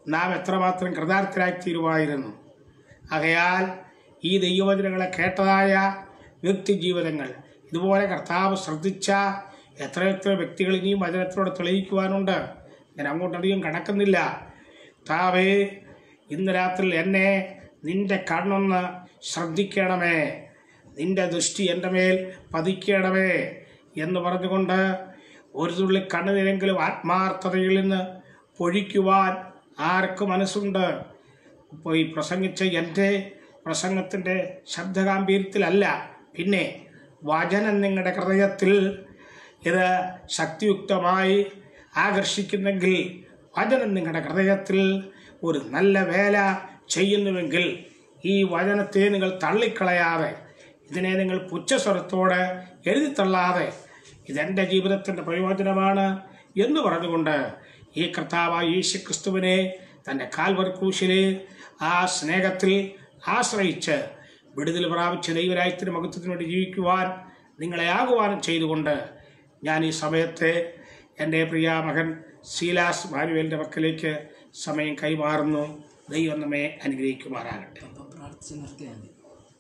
നാം എത്രമാത്രം കൃതാർത്ഥരായി തീരുമായിരുന്നു ആകയാൽ ഈ ദൈവവചനങ്ങളെ കേട്ടതായ വ്യക്തി ജീവിതങ്ങൾ ഇതുപോലെ കർത്താവ് ശ്രദ്ധിച്ച എത്രയെത്ര വ്യക്തികൾ ഇനിയും വചനത്തിലൂടെ തെളിയിക്കുവാനുണ്ട് ഞാൻ അങ്ങോട്ടധികം കടക്കുന്നില്ല കർത്താവേ ഇന്ന് രാത്രി എന്നെ നിന്റെ കണ്ണൊന്ന് ശ്രദ്ധിക്കണമേ നിന്റെ ദൃഷ്ടി എൻ്റെ മേൽ പതിക്കണമേ എന്ന് പറഞ്ഞുകൊണ്ട് ഒരു തുള്ളി കണ്ണുനീരെങ്കിലും ആത്മാർത്ഥതയിൽ നിന്ന് പൊഴിക്കുവാൻ ആർക്ക് മനസ്സുണ്ട് ഇപ്പോൾ ഈ പ്രസംഗിച്ച എൻ്റെ പ്രസംഗത്തിൻ്റെ ശബ്ദഗാംഭീര്യത്തിലല്ല പിന്നെ വചനം നിങ്ങളുടെ ഹൃദയത്തിൽ ഇത് ശക്തിയുക്തമായി ആകർഷിക്കുന്നെങ്കിൽ വചനം നിങ്ങളുടെ ഹൃദയത്തിൽ ഒരു നല്ല വേല ചെയ്യുന്നുവെങ്കിൽ ഈ വചനത്തെ നിങ്ങൾ തള്ളിക്കളയാതെ ഇതിനെ നിങ്ങൾ പുച്ഛസ്വരത്തോടെ എഴുതി തള്ളാതെ ഇതെൻ്റെ ജീവിതത്തിൻ്റെ പ്രയോജനമാണ് എന്ന് പറഞ്ഞുകൊണ്ട് ഈ കർത്താവ് യേശു ക്രിസ്തുവിനെ തൻ്റെ കാൽവർ ക്രൂശിലെ ആ സ്നേഹത്തിൽ ആശ്രയിച്ച് വിടുതൽ പ്രാപിച്ച ദൈവരായത്തിന് മഹത്വത്തിന് വേണ്ടി ജീവിക്കുവാൻ നിങ്ങളെ ആകുവാനും ചെയ്തുകൊണ്ട് ഞാൻ ഈ സമയത്തെ എൻ്റെ പ്രിയ മകൻ ശീലാസ് മാനുവേലിൻ്റെ മക്കളിലേക്ക് സമയം കൈമാറുന്നു ദൈവം നമ്മെ അനുഗ്രഹിക്കുമാറാകട്ടെ അപ്പം പ്രാർത്ഥിച്ച് നിർത്തിയാൽ മതി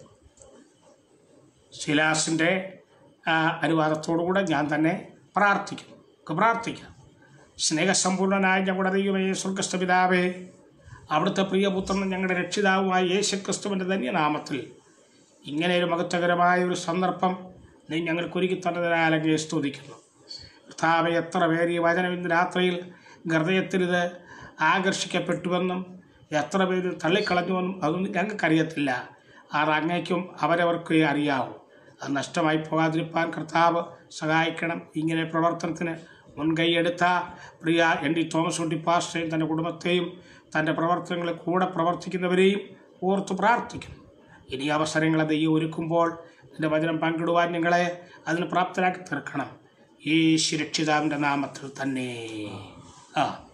ശിലാസിൻ്റെ അനുവാദത്തോടുകൂടെ ഞാൻ തന്നെ പ്രാർത്ഥിക്കുന്നു നമുക്ക് പ്രാർത്ഥിക്കാം സ്നേഹസമ്പൂർണനായ ഞങ്ങളുടെ ദൈവമേ സ്വർഗസ്ഥ പിതാവേ അവിടുത്തെ പ്രിയപുത്രനും ഞങ്ങളുടെ രക്ഷിതാവുമായ യേശുക്രിസ്തുവിൻ്റെ ധന്യനാമത്തിൽ ഇങ്ങനെ ഒരു മഹത്വകരമായ ഒരു സന്ദർഭം നീ ഞങ്ങൾക്ക് ഒരുക്കി തന്നതിനാൽ അങ്ങേ സ്തുതിക്കുന്നു കർത്താവെ എത്ര പേര് ഈ വചനം ഇന്ന് രാത്രിയിൽ ഹൃദയത്തിൽ ഇത് ആകർഷിക്കപ്പെട്ടുവെന്നും എത്ര പേര് തള്ളിക്കളഞ്ഞുവെന്നും അതൊന്നും ഞങ്ങൾക്കറിയത്തില്ല ആർ അങ്ങേക്കും അവരവർക്കേ അറിയാവൂ അത് നഷ്ടമായി പോകാതിരിപ്പാൻ കർത്താവ് സഹായിക്കണം ഇങ്ങനെ പ്രവർത്തനത്തിന് മുൻകൈയെടുത്ത പ്രിയ എൻ ഡി തോമസ് കുട്ടി പാസ്റ്റയും തൻ്റെ കുടുംബത്തെയും തൻ്റെ പ്രവർത്തനങ്ങളിൽ കൂടെ പ്രവർത്തിക്കുന്നവരെയും ഓർത്ത് പ്രാർത്ഥിക്കുന്നു ഇനി അവസരങ്ങളെ ദൈവം ഒരുക്കുമ്പോൾ എൻ്റെ വചനം പങ്കിടുവാൻ നിങ്ങളെ അതിന് പ്രാപ്തരാക്കി തീർക്കണം ഈ സുരക്ഷിതാവിൻ്റെ നാമത്തിൽ തന്നെ ആ